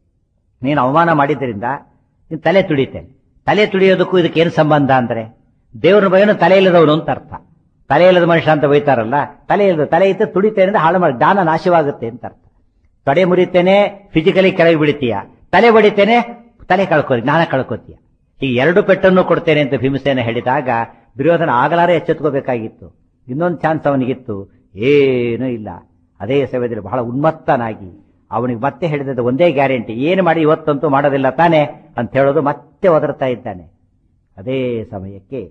ನೀನು ಅವಮಾನ ಮಾಡಿದ್ರಿಂದ ನೀನು ತಲೆ ತುಡಿತೇನೆ ತಲೆ ತುಳಿಯೋದಕ್ಕೂ ಇದಕ್ಕೆ ಏನು ಸಂಬಂಧ ಅಂದ್ರೆ ದೇವ್ರ ಬಯನು ತಲೆ ಇಲ್ಲದವನು ಅಂತ ಅರ್ಥ ತಲೆ ಇಲ್ಲದ ಮನುಷ್ಯ ಅಂತ ಬೈತಾರಲ್ಲ ತಲೆ ಇಲ್ಲದ ತಲೆ ಇತ್ತು ತುಡಿತೇನೆ ಹಾಳು ಮಾಡಿ ಜ್ಞಾನ ನಾಶವಾಗುತ್ತೆ ಅಂತ ಅರ್ಥ ತೊಡೆ ಮುರಿತೇನೆ ಫಿಸಿಕಲಿ ಕೆಳಗೆ ಬೀಳ್ತೀಯ ತಲೆ ಬಡಿತೇನೆ ತಲೆ ಕಳ್ಕೋ ಜ್ಞಾನ ಕಳ್ಕೊತೀಯ ಈ ಎರಡು ಪೆಟ್ಟನ್ನು ಕೊಡ್ತೇನೆ ಅಂತ ಭೀಮಸೇನ ಹೇಳಿದಾಗ ದುರ್ಯೋಧನ ಆಗಲಾರೆ ಎಚ್ಚೆತ್ಕೋಬೇಕಾಗಿತ್ತು ಇನ್ನೊಂದು ಚಾನ್ಸ್ ಅವನಿಗಿತ್ತು ಏನೂ ಇಲ್ಲ ಅದೇ ಸಮಯದಲ್ಲಿ ಬಹಳ ಉನ್ಮತ್ತನಾಗಿ ಅವನಿಗೆ ಮತ್ತೆ ಹೇಳಿದ ಒಂದೇ ಗ್ಯಾರಂಟಿ ಏನು ಮಾಡಿ ಇವತ್ತಂತೂ ಮಾಡೋದಿಲ್ಲ ತಾನೆ ಅಂತ ಹೇಳೋದು ಮತ್ತೆ ಒದರ್ತಾ ಇದ್ದಾನೆ ಅದೇ ಸಮಯಕ್ಕೆ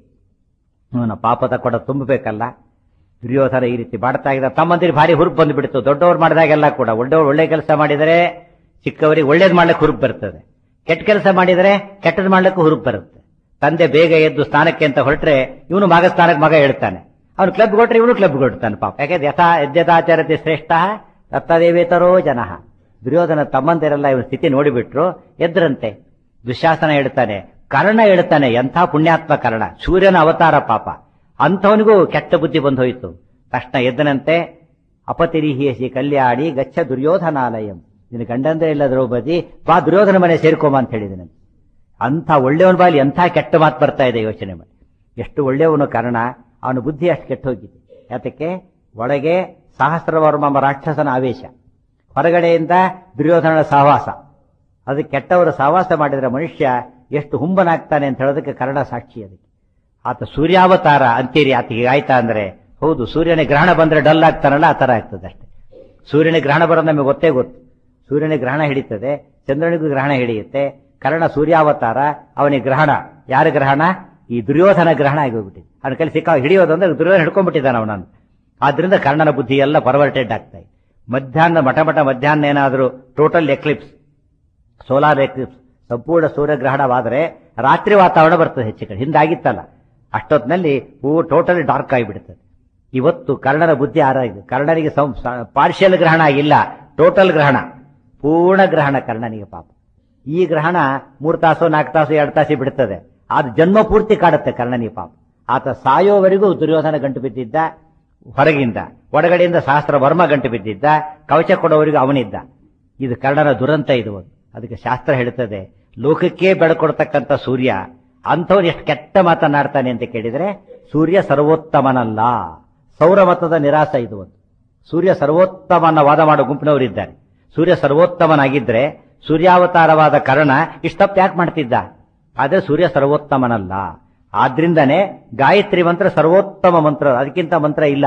ಅವನ ಪಾಪದ ಕೊಡ ತುಂಬಬೇಕಲ್ಲ ದುರ್ಯೋಧನ ಈ ರೀತಿ ಮಾಡ್ತಾ ಇದ್ದ ತಮ್ಮಂದಿರು ಭಾರಿ ಹುರುಪು ಬಂದುಬಿಡ್ತು ದೊಡ್ಡವ್ರು ಮಾಡಿದಾಗೆಲ್ಲ ಕೂಡ ಒಳ್ಳೆಯವ್ರು ಒಳ್ಳೆ ಕೆಲಸ ಮಾಡಿದರೆ ಚಿಕ್ಕವರಿಗೆ ಒಳ್ಳೇದು ಮಾಡ್ಲಿಕ್ಕೆ ಹುರುಪು ಬರ್ತದೆ ಕೆಟ್ಟ ಕೆಲಸ ಮಾಡಿದರೆ ಕೆಟ್ಟದ್ ಮಾಡ್ಲಿಕ್ಕೂ ಹುರುಪು ಬರುತ್ತೆ ತಂದೆ ಬೇಗ ಎದ್ದು ಸ್ಥಾನಕ್ಕೆ ಅಂತ ಹೊರಟ್ರೆ ಇವನು ಮಗ ಸ್ಥಾನಕ್ಕೆ ಮಗ ಹೇಳ್ತಾನೆ ಅವನು ಕ್ಲಬ್ ಕೊಟ್ರೆ ಇವನು ಕ್ಲಬ್ ಕೊಡ್ತಾನೆ ಪಾಪ ಯಾಕೆ ಯಥಾ ಯದ್ಯತಾಚರತೆ ಶ್ರೇಷ್ಠ ದತ್ತದೇವೇತರೋ ಜನ ದುರ್ಯೋಧನ ತಮ್ಮಂದಿರೆಲ್ಲ ಇವನ ಸ್ಥಿತಿ ನೋಡಿಬಿಟ್ರು ಎದ್ರಂತೆ ದುಶಾಸನ ಹೇಳ್ತಾನೆ ಕರ್ಣ ಹೇಳ್ತಾನೆ ಎಂಥ ಪುಣ್ಯಾತ್ಮ ಕರ್ಣ ಸೂರ್ಯನ ಅವತಾರ ಪಾಪ ಅಂಥವನಿಗೂ ಕೆಟ್ಟ ಬುದ್ಧಿ ಬಂದು ಹೋಯಿತು ತಕ್ಷಣ ಎದ್ದನಂತೆ ಅಪತಿರಿಹಿಯಸಿ ಕಲ್ಯಾಣಿ ಗಚ್ಚ ದುರ್ಯೋಧನಾಲಯಂ ನಿನ್ನ ಗಂಡಂದ್ರೆ ಇಲ್ಲ ದ್ರೌಪದಿ ಬಾ ದುರ್ಯೋಧನ ಮನೆ ಸೇರ್ಕೋಮ ಅಂತ ಹೇಳಿದನಂತೆ ಅಂಥ ಒಳ್ಳೆಯವನ ಬಾಲಿ ಎಂಥ ಕೆಟ್ಟ ಮಾತು ಬರ್ತಾ ಇದೆ ಯೋಚನೆ ಮಾಡಿ ಎಷ್ಟು ಒಳ್ಳೆಯವನು ಕಾರಣ ಅವನ ಬುದ್ಧಿ ಅಷ್ಟು ಕೆಟ್ಟು ಹೋಗಿದೆ ಯಾತಕ್ಕೆ ಒಳಗೆ ಸಹಸ್ರವರ್ಮ ಎಂಬ ರಾಕ್ಷಸನ ಆವೇಶ ಹೊರಗಡೆಯಿಂದ ದುರ್ಯೋಧನನ ಸಹವಾಸ ಅದು ಕೆಟ್ಟವರ ಸಹವಾಸ ಮಾಡಿದ್ರೆ ಮನುಷ್ಯ ಎಷ್ಟು ಹುಂಬನಾಗ್ತಾನೆ ಅಂತ ಹೇಳೋದಕ್ಕೆ ಕನ್ನಡ ಸಾಕ್ಷಿ ಅದಕ್ಕೆ ಆತ ಸೂರ್ಯಾವತಾರ ಅಂತೀರಿ ಆತಗೆ ಆಯ್ತಾ ಅಂದ್ರೆ ಹೌದು ಸೂರ್ಯನ ಗ್ರಹಣ ಬಂದ್ರೆ ಡಲ್ ಆಗ್ತಾನಲ್ಲ ಆ ತರ ಆಗ್ತದೆ ಅಷ್ಟೇ ಸೂರ್ಯನ ಗ್ರಹಣ ಬರೋದು ನಮಗೆ ಗೊತ್ತೇ ಗೊತ್ತು ಸೂರ್ಯನ ಗ್ರಹಣ ಹಿಡಿತದೆ ಚಂದ್ರನಿಗೂ ಗ್ರಹಣ ಹಿಡಿಯುತ್ತೆ ಕರ್ಣ ಸೂರ್ಯಾವತಾರ ಅವನಿಗೆ ಗ್ರಹಣ ಯಾರ ಗ್ರಹಣ ಈ ದುರ್ಯೋಧನ ಗ್ರಹಣ ಆಗಿ ಹೋಗ್ಬಿಟ್ಟಿದೆ ಅವನ ಕೈಲಿ ಸಿಕ್ಕ ಹಿಡಿಯೋದು ಅಂದ್ರೆ ದುರ್ಯೋಧನ ಹಿಡ್ಕೊಂಡ್ಬಿಟ್ಟಿದ್ದಾನೆ ಅವನನ್ನು ಆದ್ರಿಂದ ಕರ್ಣನ ಬುದ್ಧಿ ಎಲ್ಲ ಪರ್ವರ್ಟೆಡ್ ಆಗ್ತಾ ಇದೆ ಮಧ್ಯಾಹ್ನ ಮಠ ಮಠ ಮಧ್ಯಾಹ್ನ ಏನಾದರೂ ಟೋಟಲ್ ಎಕ್ಲಿಪ್ಸ್ ಸೋಲಾರ್ ಎಕ್ಲಿಪ್ಸ್ ಸಂಪೂರ್ಣ ಸೂರ್ಯಗ್ರಹಣವಾದರೆ ರಾತ್ರಿ ವಾತಾವರಣ ಬರ್ತದೆ ಹೆಚ್ಚು ಕಡೆ ಹಿಂದಾಗಿತ್ತಲ್ಲ ಅಷ್ಟೊತ್ತಿನಲ್ಲಿ ಹೂ ಟೋಟಲಿ ಡಾರ್ಕ್ ಆಗಿಬಿಡುತ್ತದೆ ಇವತ್ತು ಕರ್ಣನ ಬುದ್ಧಿ ಆರಾಗಿದೆ ಕರ್ಣನಿಗೆ ಪಾರ್ಷಿಯಲ್ ಗ್ರಹಣ ಆಗಿಲ್ಲ ಟೋಟಲ್ ಗ್ರಹಣ ಪೂರ್ಣ ಗ್ರಹಣ ಕರ್ಣನಿಗೆ ಪಾಪ ಈ ಗ್ರಹಣ ಮೂರು ತಾಸು ನಾಲ್ಕು ತಾಸು ಎರಡು ತಾಸು ಬಿಡ್ತದೆ ಅದು ಜನ್ಮ ಪೂರ್ತಿ ಕಾಡುತ್ತೆ ಕರ್ಣನಿಗೆ ಪಾಪ ಆತ ಸಾಯೋವರೆಗೂ ದುರ್ಯೋಧನ ಗಂಟು ಬಿದ್ದಿದ್ದ ಹೊರಗಿಂದ ಒಳಗಡೆಯಿಂದ ಸಹಸ್ರ ವರ್ಮ ಗಂಟು ಬಿದ್ದಿದ್ದ ಕವಚ ಕೊಡೋವರೆಗೂ ಅವನಿದ್ದ ಇದು ಕರ್ಣನ ದುರಂತ ಇದು ಒಂದು ಅದಕ್ಕೆ ಶಾಸ್ತ್ರ ಹೇಳುತ್ತದೆ ಲೋಕಕ್ಕೆ ಬೆಳಕೊಡ್ತಕ್ಕಂಥ ಸೂರ್ಯ ಅಂಥವನು ಎಷ್ಟು ಕೆಟ್ಟ ಮಾತನಾಡ್ತಾನೆ ಅಂತ ಕೇಳಿದ್ರೆ ಸೂರ್ಯ ಸರ್ವೋತ್ತಮನಲ್ಲ ಸೌರಮತದ ನಿರಾಸ ಇದು ಒಂದು ಸೂರ್ಯ ಸರ್ವೋತ್ತಮನ ವಾದ ಮಾಡೋ ಗುಂಪಿನವರಿದ್ದಾರೆ ಸೂರ್ಯ ಸರ್ವೋತ್ತಮನಾಗಿದ್ರೆ ಸೂರ್ಯಾವತಾರವಾದ ಕರ್ಣ ಇಷ್ಟಪ್ಪ ಯಾಕೆ ಮಾಡ್ತಿದ್ದ ಆದ್ರೆ ಸೂರ್ಯ ಸರ್ವೋತ್ತಮನಲ್ಲ ಆದ್ರಿಂದನೇ ಗಾಯತ್ರಿ ಮಂತ್ರ ಸರ್ವೋತ್ತಮ ಮಂತ್ರ ಅದಕ್ಕಿಂತ ಮಂತ್ರ ಇಲ್ಲ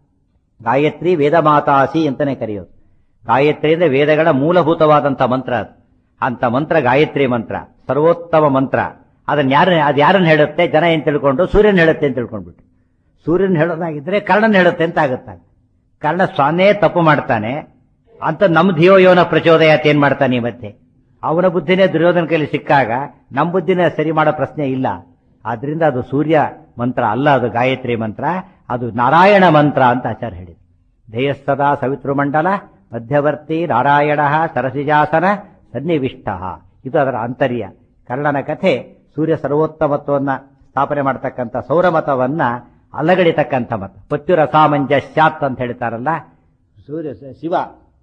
ಗಾಯತ್ರಿ ವೇದ ಮಾತಾಸಿ ಅಂತಾನೆ ಕರೆಯೋದು ಗಾಯತ್ರಿ ಅಂದ್ರೆ ವೇದಗಳ ಮೂಲಭೂತವಾದಂತ ಮಂತ್ರ ಅದು ಅಂತ ಮಂತ್ರ ಗಾಯತ್ರಿ ಮಂತ್ರ ಸರ್ವೋತ್ತಮ ಮಂತ್ರ ಅದನ್ನ ಯಾರು ಅದು ಯಾರನ್ನ ಹೇಳುತ್ತೆ ಜನ ಏನ್ ತಿಳ್ಕೊಂಡು ಸೂರ್ಯನ್ ಹೇಳುತ್ತೆ ಅಂತ ತಿಳ್ಕೊಂಡ್ಬಿಟ್ಟು ಸೂರ್ಯನ್ ಹೇಳೋದಾಗಿದ್ರೆ ಕರ್ಣನ್ ಹೇಳುತ್ತೆ ಅಂತ ಆಗುತ್ತಾಗ ಕರ್ಣ ಸ್ವಾನೇ ತಪ್ಪು ಮಾಡ್ತಾನೆ ಅಂತ ನಮ್ ಧಿಯೋ ಯೋನ ಪ್ರಚೋದಯಾತ್ ಏನ್ ಮಾಡ್ತಾನೆ ಈ ಮಧ್ಯೆ ಅವನ ಬುದ್ಧಿನೇ ದುರ್ಯೋಧನ ಕೈಲಿ ಸಿಕ್ಕಾಗ ನಮ್ ಬುದ್ಧಿನೇ ಸರಿ ಮಾಡೋ ಪ್ರಶ್ನೆ ಇಲ್ಲ ಆದ್ರಿಂದ ಅದು ಸೂರ್ಯ ಮಂತ್ರ ಅಲ್ಲ ಅದು ಗಾಯತ್ರಿ ಮಂತ್ರ ಅದು ನಾರಾಯಣ ಮಂತ್ರ ಅಂತ ಆಚಾರ್ಯ ಹೇಳಿದ್ರು ಧ್ಯೇಯಸ್ತದಾ ಸವಿತೃಮಂಡಲ ಮಧ್ಯವರ್ತಿ ನಾರಾಯಣ ಸರಸಿಜಾಸನ ಸನ್ನಿವಿಷ್ಟ ಇದು ಅದರ ಆಂತರ್ಯ ಕರ್ಣನ ಕಥೆ ಸೂರ್ಯ ಸರ್ವೋತ್ತಮತ್ವವನ್ನ ಸ್ಥಾಪನೆ ಮಾಡತಕ್ಕಂಥ ಸೌರಮತವನ್ನ ಅಲಗಡಿತಕ್ಕಂಥ ಮತ ಪತ್ಯುರ ಸಾಮಂಜಸ್ಯಾತ್ ಅಂತ ಹೇಳ್ತಾರಲ್ಲ ಸೂರ್ಯ ಶಿವ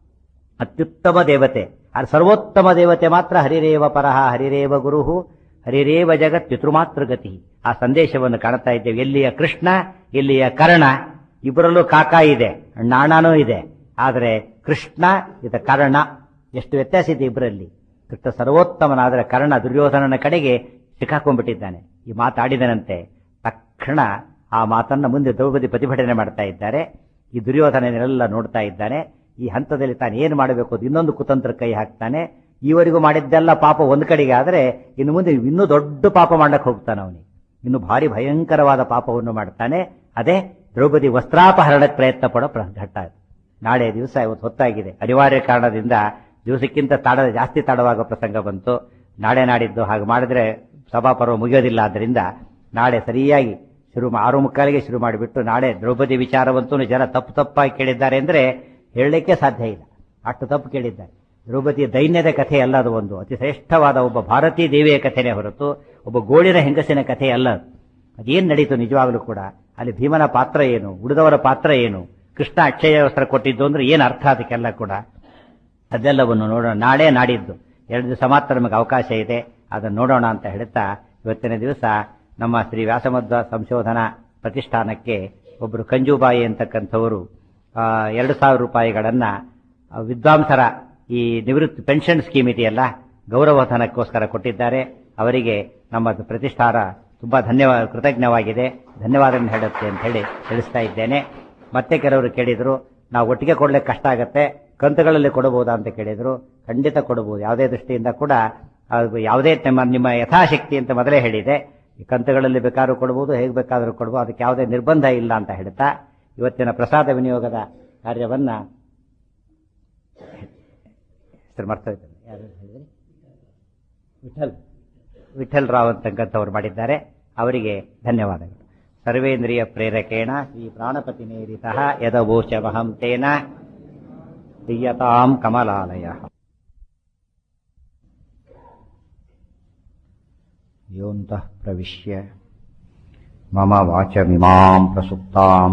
ಅತ್ಯುತ್ತಮ ದೇವತೆ ಆ ಸರ್ವೋತ್ತಮ ದೇವತೆ ಮಾತ್ರ ಹರಿರೇವ ಪರಹ ಹರಿರೇವ ಗುರುಹು ಹರಿರೇವ ಜಗತ್ ಪಿತೃಮಾತೃಗತಿ ಆ ಸಂದೇಶವನ್ನು ಕಾಣ್ತಾ ಇದ್ದೇವೆ ಎಲ್ಲಿಯ ಕೃಷ್ಣ ಇಲ್ಲಿಯ ಕರ್ಣ ಇಬ್ಬರಲ್ಲೂ ಕಾಕ ಇದೆ ನಾಣನೂ ಇದೆ ಆದರೆ ಕೃಷ್ಣ ಇದ ಕರ್ಣ ಎಷ್ಟು ವ್ಯತ್ಯಾಸ ಇದೆ ಇಬ್ಬರಲ್ಲಿ ಕೃಷ್ಣ ಸರ್ವೋತ್ತಮನಾದರೆ ಕರ್ಣ ದುರ್ಯೋಧನನ ಕಡೆಗೆ ಸಿಕ್ಕಾಕೊಂಡ್ಬಿಟ್ಟಿದ್ದಾನೆ ಈ ಮಾತಾಡಿದನಂತೆ ತಕ್ಷಣ ಆ ಮಾತನ್ನ ಮುಂದೆ ದ್ರೌಪದಿ ಪ್ರತಿಭಟನೆ ಮಾಡ್ತಾ ಇದ್ದಾರೆ ಈ ದುರ್ಯೋಧನನೆಲ್ಲ ನೋಡ್ತಾ ಇದ್ದಾನೆ ಈ ಹಂತದಲ್ಲಿ ತಾನು ಏನು ಮಾಡಬೇಕು ಅದು ಇನ್ನೊಂದು ಕುತಂತ್ರ ಕೈ ಹಾಕ್ತಾನೆ ಈವರೆಗೂ ಮಾಡಿದ್ದೆಲ್ಲ ಪಾಪ ಒಂದು ಕಡೆಗೆ ಆದರೆ ಇನ್ನು ಮುಂದೆ ಇನ್ನೂ ದೊಡ್ಡ ಪಾಪ ಮಾಡ್ಲಕ್ಕೆ ಹೋಗ್ತಾನೆ ಅವನಿಗೆ ಇನ್ನು ಭಾರಿ ಭಯಂಕರವಾದ ಪಾಪವನ್ನು ಮಾಡ್ತಾನೆ ಅದೇ ದ್ರೌಪದಿ ವಸ್ತ್ರಾಪಹರಣಕ್ಕೆ ಪ್ರಯತ್ನ ಪಡೋ ಪ್ರ- ಘಟ್ಟ ಅದು. ನಾಳೆ ದಿವಸ ಇವತ್ತು ಹೊತ್ತಾಗಿದೆ ಅನಿವಾರ್ಯ ಕಾರಣದಿಂದ ದಿವಸಕ್ಕಿಂತ ತಾಡ ಜಾಸ್ತಿ ತಡವಾಗೋ ಪ್ರಸಂಗ ಬಂತು ನಾಳೆ ನಾಡಿದ್ದು ಹಾಗೆ ಮಾಡಿದ್ರೆ ಸಭಾಪರ್ವ ಮುಗಿಯೋದಿಲ್ಲ ಆದ್ದರಿಂದ ನಾಳೆ ಸರಿಯಾಗಿ ಶುರು ಮಾ- ಆರು ಮುಕ್ಕಾಲಿಗೆ ಶುರು ಮಾಡಿಬಿಟ್ಟು ನಾಳೆ ದ್ರೌಪದಿ ವಿಚಾರವಂತೂ ಜನ ತಪ್ಪು ತಪ್ಪಾಗಿ ಕೇಳಿದ್ದಾರೆ ಅಂದ್ರೆ ಹೇಳಲಿಕ್ಕೆ ಸಾಧ್ಯ ಇಲ್ಲ ಅಷ್ಟು ತಪ್ಪು ಕೇಳಿದ್ದಾರೆ ದ್ರೌಪದಿಯ ದೈನ್ಯದ ಕಥೆ ಅಲ್ಲ ಅದು ಒಂದು ಅತಿ ಶ್ರೇಷ್ಠವಾದ ಒಬ್ಬ ಭಾರತೀ ದೇವಿಯ ಕಥೆನೇ ಹೊರತು ಒಬ್ಬ ಗೋಳಿನ ಹೆಂಗಸಿನ ಕಥೆ ಅಲ್ಲ ಅದು. ಅದೇನ್ ನಡೀತು ನಿಜವಾಗ್ಲೂ ಕೂಡ ಅಲ್ಲಿ ಭೀಮನ ಪಾತ್ರ ಏನು ಉಳಿದವರ ಪಾತ್ರ ಏನು ಕೃಷ್ಣ ಅಕ್ಷಯ ವಸ್ತ್ರ ಕೊಟ್ಟಿದ್ದು ಅಂದ್ರೆ ಏನು ಅರ್ಥ ಅದಕ್ಕೆಲ್ಲ ಕೂಡ ಅದೆಲ್ಲವನ್ನು ನೋಡೋಣ ನಾಳೆ ನಾಡಿದ್ದು ಎರಡು ದಿವಸ ಮಾತ್ರ ನಮಗೆ ಅವಕಾಶ ಇದೆ ಅದನ್ನು ನೋಡೋಣ ಅಂತ ಹೇಳ್ತಾ ಇವತ್ತಿನ ದಿವಸ ನಮ್ಮ ಶ್ರೀ ವ್ಯಾಸಮಧ್ವ ಸಂಶೋಧನಾ ಪ್ರತಿಷ್ಠಾನಕ್ಕೆ ಒಬ್ಬರು ಕಂಜುಬಾಯಿ ಅಂತಕ್ಕಂಥವರು ಆ, ಎರಡು ಸಾವಿರ ರೂಪಾಯಿಗಳನ್ನ ಆ, ವಿದ್ವಾಂಸರ ಈ ನಿವೃತ್ತಿ ಪೆನ್ಷನ್ ಸ್ಕೀಮ್ ಇದೆಯಲ್ಲ ಗೌರವಧನಕ್ಕೋಸ್ಕರ ಕೊಟ್ಟಿದ್ದಾರೆ ಅವರಿಗೆ ನಮ್ಮ ಪ್ರತಿಷ್ಠಾನ ತುಂಬಾ ಧನ್ಯವಾದ ಕೃತಜ್ಞವಾಗಿದೆ ಧನ್ಯವಾದ ಹೇಳುತ್ತೆ ಅಂತ ಹೇಳಿ ತಿಳಿಸ್ತಾ ಇದ್ದೇನೆ ಮತ್ತೆ ಕೆಲವರು ಕೇಳಿದ್ರು ನಾವು ಒಟ್ಟಿಗೆ ಕೊಡ್ಲಿಕ್ಕೆ ಕಷ್ಟ ಆಗತ್ತೆ ಕಂತುಗಳಲ್ಲಿ ಕೊಡಬಹುದಾ ಅಂತ ಕೇಳಿದ್ರು ಖಂಡಿತ ಕೊಡಬಹುದು ಯಾವುದೇ ದೃಷ್ಟಿಯಿಂದ ಕೂಡ ಅದು ಯಾವುದೇ ನಿಮ್ಮ ನಿಮ್ಮ ಯಥಾಶಕ್ತಿ ಅಂತ ಮೊದಲೇ ಹೇಳಿದೆ ಈ ಕಂತುಗಳಲ್ಲಿ ಬೇಕಾದ್ರೂ ಕೊಡಬಹುದು ಹೇಗೆ ಬೇಕಾದರೂ ಕೊಡಬಹುದು ಅದಕ್ಕೆ ಯಾವುದೇ ನಿರ್ಬಂಧ ಇಲ್ಲ ಅಂತ ಹೇಳ್ತಾ ಇವತ್ತಿನ ಪ್ರಸಾದ ವಿನಿಯೋಗದ ಕಾರ್ಯವನ್ನ ಹೆಸರು ಮರ್ತಾ ಇದ್ದೇನೆ ಯಾರು ಹೇಳಿದ್ರಿ ವಿಠಲ್ ವಿಠಲ್ ರಾವ್ ಅಂತಕ್ಕಂಥವ್ರು ಮಾಡಿದ್ದಾರೆ ಅವರಿಗೆ ಧನ್ಯವಾದಗಳು ಸರ್ವೇಂದ್ರಿಯ ಪ್ರೇರಕೇಣ ಶ್ರೀ ಪ್ರಾಣಪತಿ ನೇರಿತ ಯದವೋಚವಹಂ ತೇನ ಪ್ರಿಯತಾಂ ಕಮಲಾಲಯ ಯೋಂತಃ ಪ್ರವಿಶ್ಯ ಮಮ ವಾಚಮಿಮಾಂ ಪ್ರಸುಪ್ತಾಂ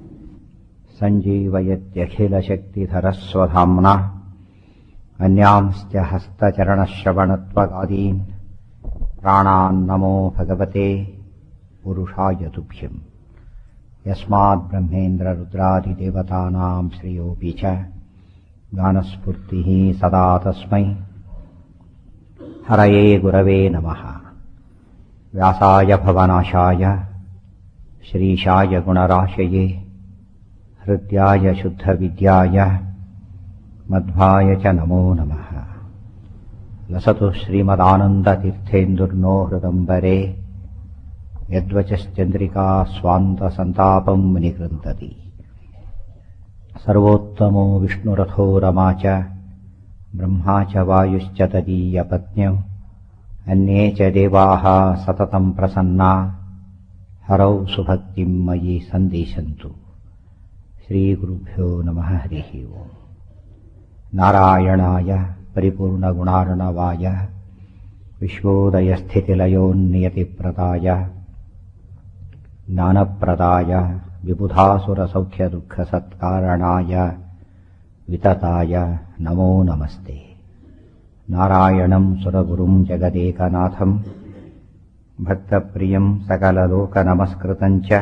सञ्जीवयत्यखिलशक्तिधरस्वधाम्ना अन्यांश्च हस्तचरणश्रवणत्वगादीन् प्राणान्नमो भगवते पुरुषाय तुभ्यम् यस्माद्ब्रह्मेन्द्ररुद्रादिदेवतानां श्रियोऽपि च गानस्फूर्तिः सदा तस्मै हरये गुरवे नमः व्यासाय भवनाशाय श्रीशाय गुणराशये हृद्याय शुद्धविद्याय मध्वाय च नमो नमः लसतु श्रीमदानन्दतीर्थेन्दुर्नो हृदम्बरे यद्वचश्चन्द्रिका स्वान्तसन्तापम् निकृन्तति सर्वोत्तमो विष्णुरथो रमा च ब्रह्मा च वायुश्च तदीयपत्न्यौ अन्ये च देवाः सततम् प्रसन्ना हरौ सुभक्तिम् मयि सन्दिशन्तु श्रीगुरुभ्यो नमः हरिः ओम् नारायणाय परिपूर्णगुणार्णवाय विश्वोदयस्थितिलयोन्नियतिप्रदाय ज्ञानप्रदाय विबुधासुरसौख्यदुःखसत्कारणाय वितताय नमो नमस्ते नारायणम् सुरगुरुम् जगदेकनाथम् भक्तप्रियम् सकललोकनमस्कृतम् च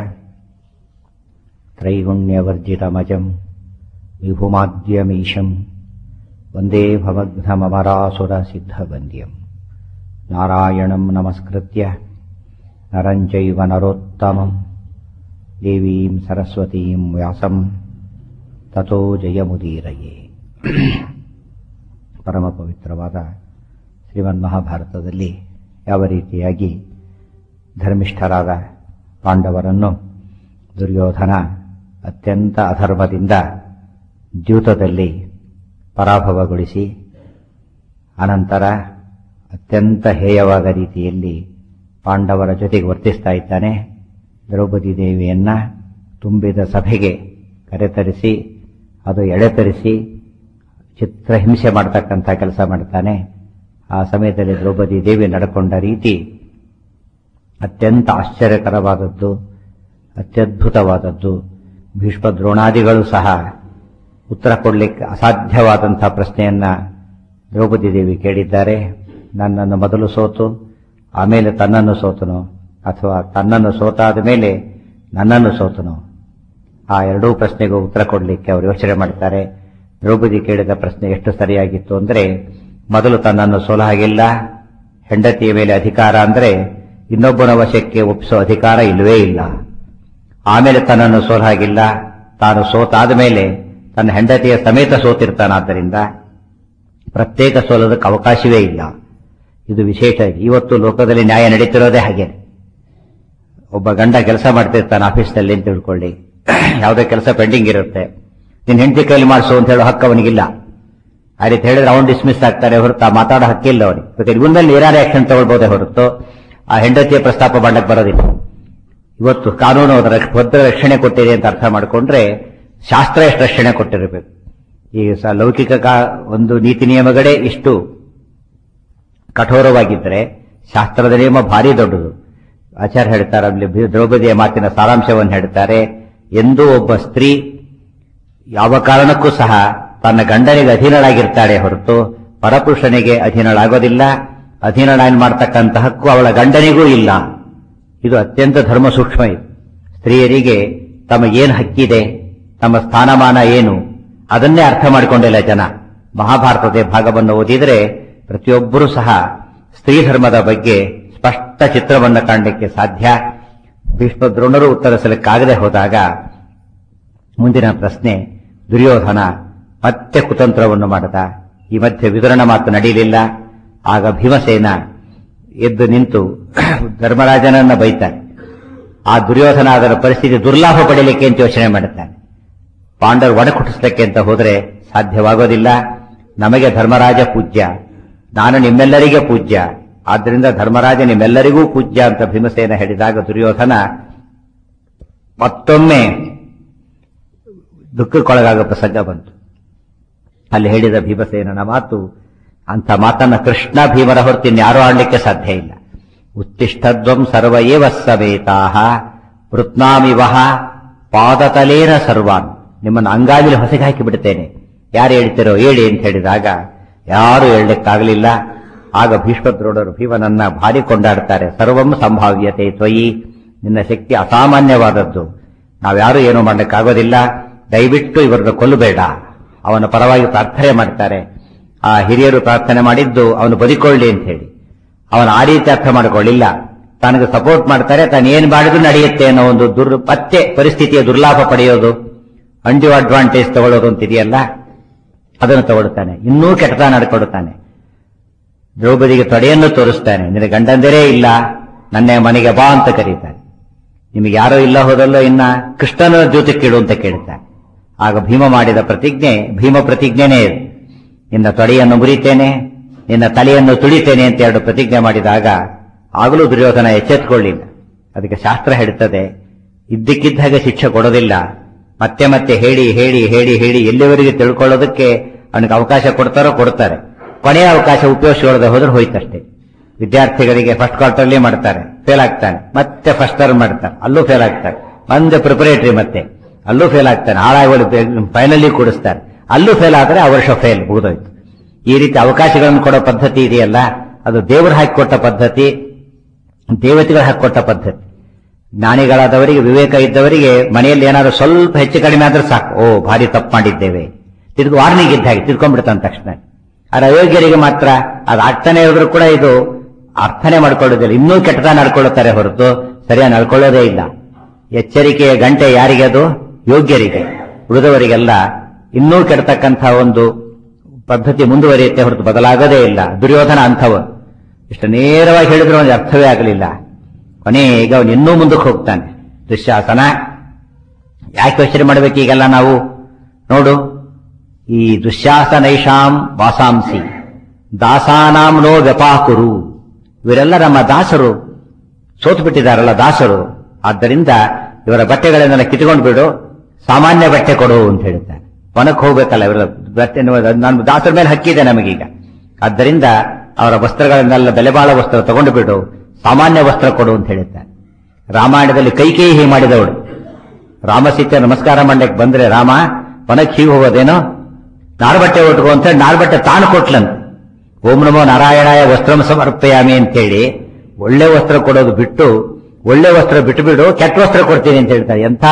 त्रैगुण्यवर्जितमजम् विभुमाद्यमीशम् वन्दे भवघ्नममरासुरसिद्धवन्द्यम् नारायणम् नमस्कृत्य नरम् चैव नरोत्तमम् देवीम् सरस्वतीम् व्यासम् ತಥೋ ಜಯಮುದೀರಯೇ ಪರಮ ಪವಿತ್ರವಾದ ಶ್ರೀಮನ್ ಮಹಾಭಾರತದಲ್ಲಿ ಯಾವ ರೀತಿಯಾಗಿ ಧರ್ಮಿಷ್ಠರಾದ ಪಾಂಡವರನ್ನು ದುರ್ಯೋಧನ ಅತ್ಯಂತ ಅಧರ್ಮದಿಂದ ದ್ಯೂತದಲ್ಲಿ ಪರಾಭವಗೊಳಿಸಿ ಅನಂತರ ಅತ್ಯಂತ ಹೇಯವಾದ ರೀತಿಯಲ್ಲಿ ಪಾಂಡವರ ಜೊತೆಗೆ ವರ್ತಿಸ್ತಾ ಇದ್ದಾನೆ ದ್ರೌಪದಿ ದೇವಿಯನ್ನ ತುಂಬಿದ ಸಭೆಗೆ ಕರೆತರಿಸಿ ಅದು ಎಳೆತರಿಸಿ ಚಿತ್ರಹಿಂಸೆ ಮಾಡ್ತಕ್ಕಂಥ ಕೆಲಸ ಮಾಡ್ತಾನೆ ಆ ಸಮಯದಲ್ಲಿ ದ್ರೌಪದಿ ದೇವಿ ನಡ್ಕೊಂಡ ರೀತಿ ಅತ್ಯಂತ ಆಶ್ಚರ್ಯಕರವಾದದ್ದು ಅತ್ಯದ್ಭುತವಾದದ್ದು ಭೀಷ್ಮ ದ್ರೋಣಾದಿಗಳು ಸಹ ಉತ್ತರ ಕೊಡಲಿಕ್ಕೆ ಅಸಾಧ್ಯವಾದಂಥ ಪ್ರಶ್ನೆಯನ್ನ ದ್ರೌಪದಿ ದೇವಿ ಕೇಳಿದ್ದಾರೆ ನನ್ನನ್ನು ಮೊದಲು ಸೋತು ಆಮೇಲೆ ತನ್ನನ್ನು ಸೋತನು ಅಥವಾ ತನ್ನನ್ನು ಸೋತಾದ ಮೇಲೆ ನನ್ನನ್ನು ಸೋತನು ಆ ಎರಡೂ ಪ್ರಶ್ನೆಗೂ ಉತ್ತರ ಕೊಡಲಿಕ್ಕೆ ಅವರು ಯೋಚನೆ ಮಾಡ್ತಾರೆ ದ್ರೌಪದಿ ಕೇಳಿದ ಪ್ರಶ್ನೆ ಎಷ್ಟು ಸರಿಯಾಗಿತ್ತು ಅಂದ್ರೆ ಮೊದಲು ತನ್ನನ್ನು ಸೋಲ ಹಾಗಿಲ್ಲ ಹೆಂಡತಿಯ ಮೇಲೆ ಅಧಿಕಾರ ಅಂದ್ರೆ ಇನ್ನೊಬ್ಬನ ವಶಕ್ಕೆ ಒಪ್ಪಿಸೋ ಅಧಿಕಾರ ಇಲ್ಲವೇ ಇಲ್ಲ ಆಮೇಲೆ ತನ್ನನ್ನು ಸೋಲ ಹಾಗಿಲ್ಲ ತಾನು ಸೋತಾದ ಮೇಲೆ ತನ್ನ ಹೆಂಡತಿಯ ಸಮೇತ ಸೋತಿರ್ತಾನಾದ್ದರಿಂದ ಪ್ರತ್ಯೇಕ ಸೋಲೋದಕ್ಕೆ ಅವಕಾಶವೇ ಇಲ್ಲ ಇದು ವಿಶೇಷ ಇವತ್ತು ಲೋಕದಲ್ಲಿ ನ್ಯಾಯ ನಡೀತಿರೋದೇ ಹಾಗೆ ಒಬ್ಬ ಗಂಡ ಕೆಲಸ ಮಾಡ್ತಿರ್ತಾನೆ ಆಫೀಸ್ನಲ್ಲಿ ಅಂತ ತಿಳ್ಕೊಳ್ಳಿ ಯಾವುದೇ ಕೆಲಸ ಪೆಂಡಿಂಗ್ ಇರುತ್ತೆ ನಿನ್ನ ಹೆಂಡತಿ ಕೈಲಿ ಮಾಡಿಸು ಅಂತ ಹೇಳೋ ಹಕ್ಕು ಅವನಿಗಿಲ್ಲ ಆ ರೀತಿ ಹೇಳಿದ್ರೆ ಅವನು ಡಿಸ್ಮಿಸ್ ಆಗ್ತಾರೆ ಹೊರತು ಆ ಮಾತಾಡೋ ಹಕ್ಕಿಲ್ಲ ಅವನಿಗೆ ಬೇಕಾದ್ರೆ ಇವನಲ್ಲಿ ಏನಾರು ಆಕ್ಷನ್ ತಗೊಳ್ಬೋದೇ ಹೊರತು ಆ ಹೆಂಡತಿಯ ಪ್ರಸ್ತಾಪ ಮಾಡಕ್ಕೆ ಬರೋದಿಲ್ಲ ಇವತ್ತು ಕಾನೂನು ಅದರ ಭದ್ರ ರಕ್ಷಣೆ ಕೊಟ್ಟಿದೆ ಅಂತ ಅರ್ಥ ಮಾಡಿಕೊಂಡ್ರೆ ಶಾಸ್ತ್ರ ಎಷ್ಟು ರಕ್ಷಣೆ ಕೊಟ್ಟಿರಬೇಕು ಈ ಸ- ಲೌಕಿಕ ಕಾ- ಒಂದು ನೀತಿ ನಿಯಮಗಳೇ ಇಷ್ಟು ಕಠೋರವಾಗಿದ್ದರೆ ಶಾಸ್ತ್ರದ ನಿಯಮ ಭಾರಿ ದೊಡ್ಡದು ಆಚಾರ್ಯ ಹೇಳ್ತಾರೆ ಅಲ್ಲಿ ಭಿ- ದ್ರೌಪದಿಯ ಮಾತಿನ ಸಾರಾಂಶವನ್ನು ಹೇಳ್ತಾರೆ ಎಂದೂ ಒಬ್ಬ ಸ್ತ್ರೀ ಯಾವ ಕಾರಣಕ್ಕೂ ಸಹ ತನ್ನ ಗಂಡನಿಗೆ ಅಧೀನಳಾಗಿರ್ತಾಳೆ ಹೊರತು ಪರಪುರುಷನಿಗೆ ಅಧೀನಳಾಗೋದಿಲ್ಲ ಅಧೀನಳಾಗಿ ಮಾಡ್ತಕ್ಕಂಥ ಹಕ್ಕು ಅವಳ ಗಂಡನಿಗೂ ಇಲ್ಲ ಇದು ಅತ್ಯಂತ ಧರ್ಮ ಸೂಕ್ಷ್ಮ ಇದು ಸ್ತ್ರೀಯರಿಗೆ ತಮಗೇನು ಹಕ್ಕಿದೆ ತಮ್ಮ ಸ್ಥಾನಮಾನ ಏನು ಅದನ್ನೇ ಅರ್ಥ ಮಾಡಿಕೊಂಡಿಲ್ಲ ಜನ ಮಹಾಭಾರತದ ಭಾಗವನ್ನು ಓದಿದರೆ ಪ್ರತಿಯೊಬ್ಬರೂ ಸಹ ಸ್ತ್ರೀ ಧರ್ಮದ ಬಗ್ಗೆ ಸ್ಪಷ್ಟ ಚಿತ್ರವನ್ನು ಕಾಣಲಿಕ್ಕೆ ಸಾಧ್ಯ ಭೀಷ್ಮ ದ್ರೋಣರು ಉತ್ತರಿಸಲಿಕ್ಕಾಗದೆ ಹೋದಾಗ ಮುಂದಿನ ಪ್ರಶ್ನೆ ದುರ್ಯೋಧನ ಮತ್ತೆ ಕುತಂತ್ರವನ್ನು ಮಾಡದ ಈ ಮಧ್ಯೆ ವಿವರಣ ಮಾತು ನಡೆಯಲಿಲ್ಲ ಆಗ ಭೀಮಸೇನ ಎದ್ದು ನಿಂತು ಧರ್ಮರಾಜನನ್ನ ಬೈತಾನೆ ಆ ದುರ್ಯೋಧನ ಅದರ ಪರಿಸ್ಥಿತಿ ದುರ್ಲಾಭ ಪಡೆಯಲಿಕ್ಕೆ ಅಂತ ಯೋಚನೆ ಮಾಡುತ್ತಾನೆ ಪಾಂಡವರು ಒಡ ಕುಟ್ಟಿಸ್ಲಿಕ್ಕೆ ಅಂತ ಹೋದರೆ ಸಾಧ್ಯವಾಗೋದಿಲ್ಲ ನಮಗೆ ಧರ್ಮರಾಜ ಪೂಜ್ಯ ನಾನು ನಿಮ್ಮೆಲ್ಲರಿಗೆ ಪೂಜ್ಯ ಆದ್ದರಿಂದ ಧರ್ಮರಾಜ ನಿಮ್ಮೆಲ್ಲರಿಗೂ ಪೂಜ್ಯ ಅಂತ ಭೀಮಸೇನ ಹೇಳಿದಾಗ ದುರ್ಯೋಧನ ಮತ್ತೊಮ್ಮೆ ದುಃಖಕ್ಕೊಳಗಾಗ ಪ್ರಸಂಗ ಬಂತು ಅಲ್ಲಿ ಹೇಳಿದ ಭೀಮಸೇನನ ಮಾತು ಅಂತ ಮಾತನ್ನ ಕೃಷ್ಣ ಭೀಮರ ಹೊರತು ಇನ್ಯಾರೂ ಆಡ್ಲಿಕ್ಕೆ ಸಾಧ್ಯ ಇಲ್ಲ ಉತ್ತಿಷ್ಠದ್ವಂ ಸರ್ವ ಏವ ಸವೇತಾಹ ವೃತ್ನಾಮಿವಹ ಪಾದತಲೇನ ಸರ್ವಾನ್ ನಿಮ್ಮನ್ನು ಅಂಗಾವಿಲಿ ಹೊಸಗೆ ಹಾಕಿ ಬಿಡ್ತೇನೆ ಯಾರು ಹೇಳ್ತಿರೋ ಹೇಳಿ ಅಂತ ಹೇಳಿದಾಗ ಯಾರು ಹೇಳಲಿಕ್ಕಾಗಲಿಲ್ಲ ಆಗ ಭೀಷ್ಮದ್ರೋಡರು ಭೀಮನನ್ನ ಭಾರಿ ಕೊಂಡಾಡ್ತಾರೆ ಸರ್ವಂ ಸಂಭಾವ್ಯತೆ ತ್ವಯಿ ನಿನ್ನ ಶಕ್ತಿ ಅಸಾಮಾನ್ಯವಾದದ್ದು ನಾವ್ಯಾರು ಏನು ಮಾಡಲಿಕ್ಕಾಗೋದಿಲ್ಲ ದಯವಿಟ್ಟು ಇವರನ್ನು ಕೊಲ್ಲಬೇಡ ಅವನ ಪರವಾಗಿ ಪ್ರಾರ್ಥನೆ ಮಾಡ್ತಾರೆ ಆ ಹಿರಿಯರು ಪ್ರಾರ್ಥನೆ ಮಾಡಿದ್ದು ಅವನು ಬದುಕೊಳ್ಳಿ ಅಂತ ಹೇಳಿ ಅವನು ಆ ರೀತಿ ಅರ್ಥ ಮಾಡಿಕೊಳ್ಳಿಲ್ಲ ತನಗೆ ಸಪೋರ್ಟ್ ಮಾಡ್ತಾರೆ ತಾನು ಏನ್ ಮಾಡಿದ್ರು ನಡೆಯುತ್ತೆ ಅನ್ನೋ ಒಂದು ದುರ್ ಮತ್ತೆ ಪರಿಸ್ಥಿತಿಯ ದುರ್ಲಾಭ ಪಡೆಯೋದು ಅಂಡ್ಯೂ ಅಡ್ವಾಂಟೇಜ್ ತಗೊಳ್ಳೋದು ಅಂತಿದೆಯಲ್ಲ ಅದನ್ನು ತಗೊಳ್ತಾನೆ ಇನ್ನೂ ಕೆಟ್ಟದ ನಡ್ಕೊಡುತ್ತಾನೆ ದ್ರೌಪದಿಗೆ ತೊಡೆಯನ್ನು ತೋರಿಸ್ತಾನೆ ನಿನಗೆ ಗಂಡಂದಿರೇ ಇಲ್ಲ ನನ್ನ ಮನೆಗೆ ಬಾ ಅಂತ ಕರೀತಾನೆ ನಿಮಗೆ ಯಾರೋ ಇಲ್ಲ ಹೋದಲ್ಲೋ ಇನ್ನ ಕೃಷ್ಣನ ಜ್ಯೋತಿಕ್ಕಿಡು ಅಂತ ಕೇಳ್ತಾನೆ ಆಗ ಭೀಮ ಮಾಡಿದ ಪ್ರತಿಜ್ಞೆ ಭೀಮ ಪ್ರತಿಜ್ಞೆನೇ ಇದು ನಿನ್ನ ತೊಡೆಯನ್ನು ಮುರಿತೇನೆ ನಿನ್ನ ತಲೆಯನ್ನು ತುಳಿತೇನೆ ಅಂತ ಎರಡು ಪ್ರತಿಜ್ಞೆ ಮಾಡಿದಾಗ ಆಗಲೂ ದುರ್ಯೋಧನ ಎಚ್ಚೆತ್ತುಕೊಳ್ಳಿಲ್ಲ ಅದಕ್ಕೆ ಶಾಸ್ತ್ರ ಹೇಳುತ್ತದೆ ಇದ್ದಕ್ಕಿದ್ದ ಹಾಗೆ ಶಿಕ್ಷೆ ಕೊಡೋದಿಲ್ಲ ಮತ್ತೆ ಮತ್ತೆ ಹೇಳಿ ಹೇಳಿ ಹೇಳಿ ಹೇಳಿ ಎಲ್ಲಿವರೆಗೆ ತಿಳ್ಕೊಳ್ಳೋದಕ್ಕೆ ಅವನಿಗೆ ಅವಕಾಶ ಕೊಡ್ತಾರೋ ಕೊಡ್ತಾರೆ ಕೊನೆಯ ಅವಕಾಶ ಉಪಯೋಗಿಸಿಕೊಳ್ಳದೆ ಹೋದ್ರೆ ಹೋಯ್ತಷ್ಟೇ ವಿದ್ಯಾರ್ಥಿಗಳಿಗೆ ಫಸ್ಟ್ ಕ್ವಾರ್ಟರ್ಲಿ ಮಾಡ್ತಾರೆ ಫೇಲ್ ಆಗ್ತಾನೆ ಮತ್ತೆ ಫಸ್ಟ್ ಟರ್ಮ್ ಮಾಡ್ತಾರೆ ಅಲ್ಲೂ ಫೇಲ್ ಆಗ್ತಾರೆ ಒಂದು ಪ್ರಿಪರೇಟರಿ ಮತ್ತೆ ಅಲ್ಲೂ ಫೇಲ್ ಆಗ್ತಾನೆ ಹಾಳಾಗಿ ಫೈನಲಿ ಕೂಡಿಸ್ತಾರೆ ಅಲ್ಲೂ ಫೇಲ್ ಆದರೆ ಆ ವರ್ಷ ಫೇಲ್ ಮುಗಿದೋಯ್ತು ಈ ರೀತಿ ಅವಕಾಶಗಳನ್ನು ಕೊಡೋ ಪದ್ಧತಿ ಇದೆಯಲ್ಲ ಅದು ದೇವರು ಹಾಕಿಕೊಟ್ಟ ಪದ್ಧತಿ ದೇವತೆಗಳು ಹಾಕಿಕೊಟ್ಟ ಪದ್ಧತಿ ಜ್ಞಾನಿಗಳಾದವರಿಗೆ ವಿವೇಕ ಇದ್ದವರಿಗೆ ಮನೆಯಲ್ಲಿ ಏನಾದರೂ ಸ್ವಲ್ಪ ಹೆಚ್ಚು ಕಡಿಮೆ ಆದ್ರೆ ಸಾಕು ಓ ಭಾರಿ ತಪ್ಪು ಮಾಡಿದ್ದೇವೆ ತಿರ್ಗಿ ವಾರ್ನಿಂಗ್ ಇದ್ದ ಹಾಗೆ ತಿಳ್ಕೊಂಡ್ಬಿಡ್ತಾನೆ ತಕ್ಷಣ ಆದ್ರೆ ಅಯೋಗ್ಯರಿಗೆ ಮಾತ್ರ ಅದು ಆಗ್ತಾನೆ ಇರೋದ್ರು ಕೂಡ ಇದು ಅರ್ಥನೆ ಮಾಡ್ಕೊಳ್ಳೋದಿಲ್ಲ ಇನ್ನೂ ಕೆಟ್ಟದ ನಡ್ಕೊಳ್ಳುತ್ತಾರೆ ಹೊರತು ಸರಿಯಾಗಿ ನಡ್ಕೊಳ್ಳೋದೇ ಇಲ್ಲ ಎಚ್ಚರಿಕೆಯ ಗಂಟೆ ಯಾರಿಗೆ ಅದು ಯೋಗ್ಯರಿಗೆ ಉಳಿದವರಿಗೆಲ್ಲ ಇನ್ನೂ ಕೆಡತಕ್ಕಂಥ ಒಂದು ಪದ್ಧತಿ ಮುಂದುವರಿಯುತ್ತೆ ಹೊರತು ಬದಲಾಗೋದೇ ಇಲ್ಲ ದುರ್ಯೋಧನ ಅಂಥವ ಇಷ್ಟು ನೇರವಾಗಿ ಹೇಳಿದ್ರೆ ಒಂದು ಅರ್ಥವೇ ಆಗಲಿಲ್ಲ ಕೊನೆಗೆ ಅವನು ಇನ್ನೂ ಮುಂದಕ್ಕೆ ಹೋಗ್ತಾನೆ ದುಶ್ಯಾಸನ ಯಾಕೆ ಯೋಚನೆ ಮಾಡಬೇಕು ಈಗೆಲ್ಲ ನಾವು ನೋಡು ಈ ದುಶ್ಯಾಸನೈಷಾಂ ವಾಸಾಂಸಿ ದಾಸಾನಾಂ ನೋ ವ್ಯಪಾಕುರು ಇವರೆಲ್ಲ ನಮ್ಮ ದಾಸರು ಸೋತು ಬಿಟ್ಟಿದ್ದಾರಲ್ಲ ದಾಸರು ಆದ್ದರಿಂದ ಇವರ ಬಟ್ಟೆಗಳನ್ನೆಲ್ಲ ಕಿತ್ಕೊಂಡು ಬಿಡು ಸಾಮಾನ್ಯ ಬಟ್ಟೆ ಕೊಡು ಅಂತ ಹೇಳ್ತಾನೆ ಒನಕ್ಕೆ ಹೋಗ್ಬೇಕಲ್ಲ ಇವರ ಬಟ್ಟೆ ನಾನು ದಾಸರ ಮೇಲೆ ಹಕ್ಕಿದೆ ನಮಗೀಗ ಆದ್ದರಿಂದ ಅವರ ವಸ್ತ್ರಗಳನ್ನೆಲ್ಲ ಬೆಲೆಬಾಳ ವಸ್ತ್ರ ತಗೊಂಡು ಬಿಡು ಸಾಮಾನ್ಯ ವಸ್ತ್ರ ಕೊಡು ಅಂತ ಹೇಳ್ತಾನೆ ರಾಮಾಯಣದಲ್ಲಿ ಕೈಕೇಯಿ ಹೀಗೆ ಮಾಡಿದವಳು ರಾಮಸೀತೆ ನಮಸ್ಕಾರ ಮಾಡಲಿಕ್ಕೆ ಬಂದ್ರೆ ರಾಮ ಒನಕ್ಕೆ ಹೀಗೆ ಹೋಗೋದೇನೋ ನಾರ್ಬಟ್ಟೆ ಉಟ್ಕೋ ಅಂತ ಹೇಳಿ ನಾರ್ಬಟ್ಟೆ ತಾನು ಕೊಟ್ಲಂತ ಓಂ ನಮೋ ನಾರಾಯಣಾಯ ವಸ್ತ್ರಂ ಸಮರ್ಪಯಾಮಿ ಅಂತೇಳಿ ಒಳ್ಳೆ ವಸ್ತ್ರ ಕೊಡೋದು ಬಿಟ್ಟು ಒಳ್ಳೆ ವಸ್ತ್ರ ಬಿಟ್ಟು ಬಿಡು ಕೆಟ್ಟ ವಸ್ತ್ರ ಕೊಡ್ತೀನಿ ಅಂತ ಹೇಳ್ತಾರೆ ಎಂಥ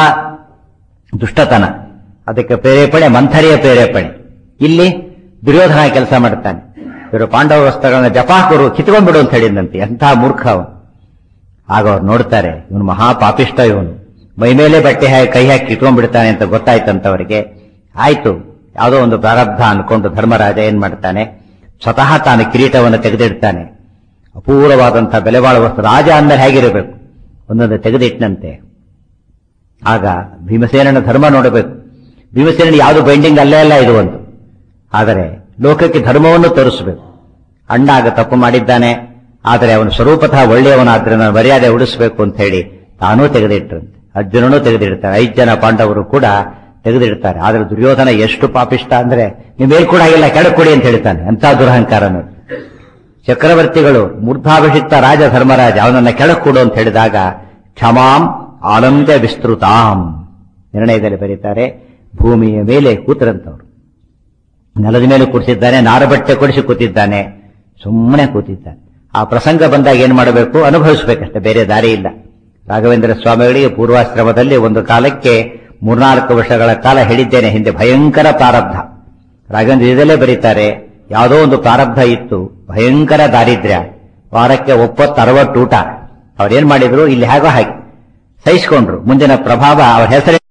ದುಷ್ಟತನ ಅದಕ್ಕೆ ಪ್ರೇರೇಪಣೆ ಮಂಥರಿಯ ಪ್ರೇರೇಪಣೆ ಇಲ್ಲಿ ದುರ್ಯೋಧನ ಕೆಲಸ ಮಾಡ್ತಾನೆ ಇವರು ಪಾಂಡವ ವಸ್ತ್ರಗಳನ್ನ ಜಪಾಕರು ಕಿತ್ಕೊಂಡ್ಬಿಡು ಅಂತ ಹೇಳಿದಂತೆ ಎಂಥ ಮೂರ್ಖ ಅವನು ಆಗ ಅವ್ರು ನೋಡ್ತಾರೆ ಇವನು ಮಹಾಪಾಪಿಷ್ಟ ಇವನು ಮೈಮೇಲೆ ಬಟ್ಟೆ ಹಾಕಿ ಕೈ ಹಾಕಿ ಕಿತ್ಕೊಂಡ್ಬಿಡ್ತಾನೆ ಅಂತ ಗೊತ್ತಾಯ್ತಂತವರಿಗೆ ಆಯ್ತು ಯಾವುದೋ ಒಂದು ಪ್ರಾರಬ್ಧ ಅನ್ಕೊಂಡು ಧರ್ಮರಾಜ ಏನ್ ಮಾಡ್ತಾನೆ ಸ್ವತಃ ತಾನು ಕಿರೀಟವನ್ನು ತೆಗೆದಿಡ್ತಾನೆ ಅಪೂರ್ವವಾದಂತಹ ಬೆಲೆಬಾಳ ವಸ್ತು ರಾಜ ಅಂದರೆ ಹೇಗಿರಬೇಕು ಒಂದೊಂದು ತೆಗೆದಿಟ್ಟನಂತೆ ಆಗ ಭೀಮಸೇನನ ಧರ್ಮ ನೋಡಬೇಕು ಭೀಮಸೇನ ಯಾವುದು ಬೈಂಡಿಂಗ್ ಅಲ್ಲೇ ಅಲ್ಲ ಇದು ಒಂದು ಆದರೆ ಲೋಕಕ್ಕೆ ಧರ್ಮವನ್ನು ತೋರಿಸಬೇಕು ಅಣ್ಣ ಆಗ ತಪ್ಪು ಮಾಡಿದ್ದಾನೆ ಆದರೆ ಅವನು ಸ್ವರೂಪತಃ ಒಳ್ಳೆಯವನಾದ್ರೆ ನಾನು ಮರ್ಯಾದೆ ಉಳಿಸಬೇಕು ಅಂತ ಹೇಳಿ ತಾನೂ ತೆಗೆದಿಟ್ಟರಂತೆ ಅರ್ಜುನನೂ ತೆಗೆದಿಡ್ತಾರೆ ಐದು ಜನ ಪಾಂಡವರು ಕೂಡ ತೆಗೆದಿಡ್ತಾರೆ ಆದ್ರೆ ದುರ್ಯೋಧನ ಎಷ್ಟು ಪಾಪಿಷ್ಟ ಅಂದ್ರೆ ನೀವೇಲ್ ಕೂಡ ಆಗಿಲ್ಲ ಕೆಳಕೊಡಿ ಅಂತ ಹೇಳ್ತಾನೆ ಅಂತ ದುರಹಂಕಾರ ನೋಡಿ ಚಕ್ರವರ್ತಿಗಳು ಮೂರ್ಧಾಭಿಷಿಕ್ತ ರಾಜ ಧರ್ಮರಾಜ ಅವನನ್ನ ಕೆಳಕೊಡು ಅಂತ ಹೇಳಿದಾಗ ಕ್ಷಮಾಂ ಆನಂದ ವಿಸ್ತೃತಾಂ ನಿರ್ಣಯದಲ್ಲಿ ಬರೀತಾರೆ ಭೂಮಿಯ ಮೇಲೆ ಕೂತರಂತವ್ರು ನೆಲದ ಮೇಲೆ ಕೂರಿಸಿದ್ದಾನೆ ನಾರಬಟ್ಟೆ ಕೊಡಿಸಿ ಕೂತಿದ್ದಾನೆ ಸುಮ್ಮನೆ ಕೂತಿದ್ದಾನೆ ಆ ಪ್ರಸಂಗ ಬಂದಾಗ ಏನ್ ಮಾಡಬೇಕು ಅನುಭವಿಸಬೇಕಷ್ಟೇ ಬೇರೆ ದಾರಿ ಇಲ್ಲ ರಾಘವೇಂದ್ರ ಸ್ವಾಮಿಗಳಿಗೆ ಪೂರ್ವಾಶ್ರಮದಲ್ಲಿ ಒಂದು ಕಾಲಕ್ಕೆ ಮೂರ್ನಾಲ್ಕು ವರ್ಷಗಳ ಕಾಲ ಹೇಳಿದ್ದೇನೆ ಹಿಂದೆ ಭಯಂಕರ ಪ್ರಾರಬ್ಧ ರಾಘವೇಂದ್ರ ಇದಲ್ಲೇ ಬರೀತಾರೆ ಯಾವುದೋ ಒಂದು ಪ್ರಾರಬ್ಧ ಇತ್ತು ಭಯಂಕರ ದಾರಿದ್ರ್ಯ ವಾರಕ್ಕೆ ಒಪ್ಪತ್ತು ಅರವತ್ತು ಊಟ ಅವ್ರೇನ್ ಮಾಡಿದ್ರು ಇಲ್ಲಿ ಹೇಗೋ ಹಾಗೆ ಸಹಿಸ್ಕೊಂಡ್ರು ಮುಂದಿನ ಪ್ರಭಾವ ಅವ್ರ ಹೆಸರೇ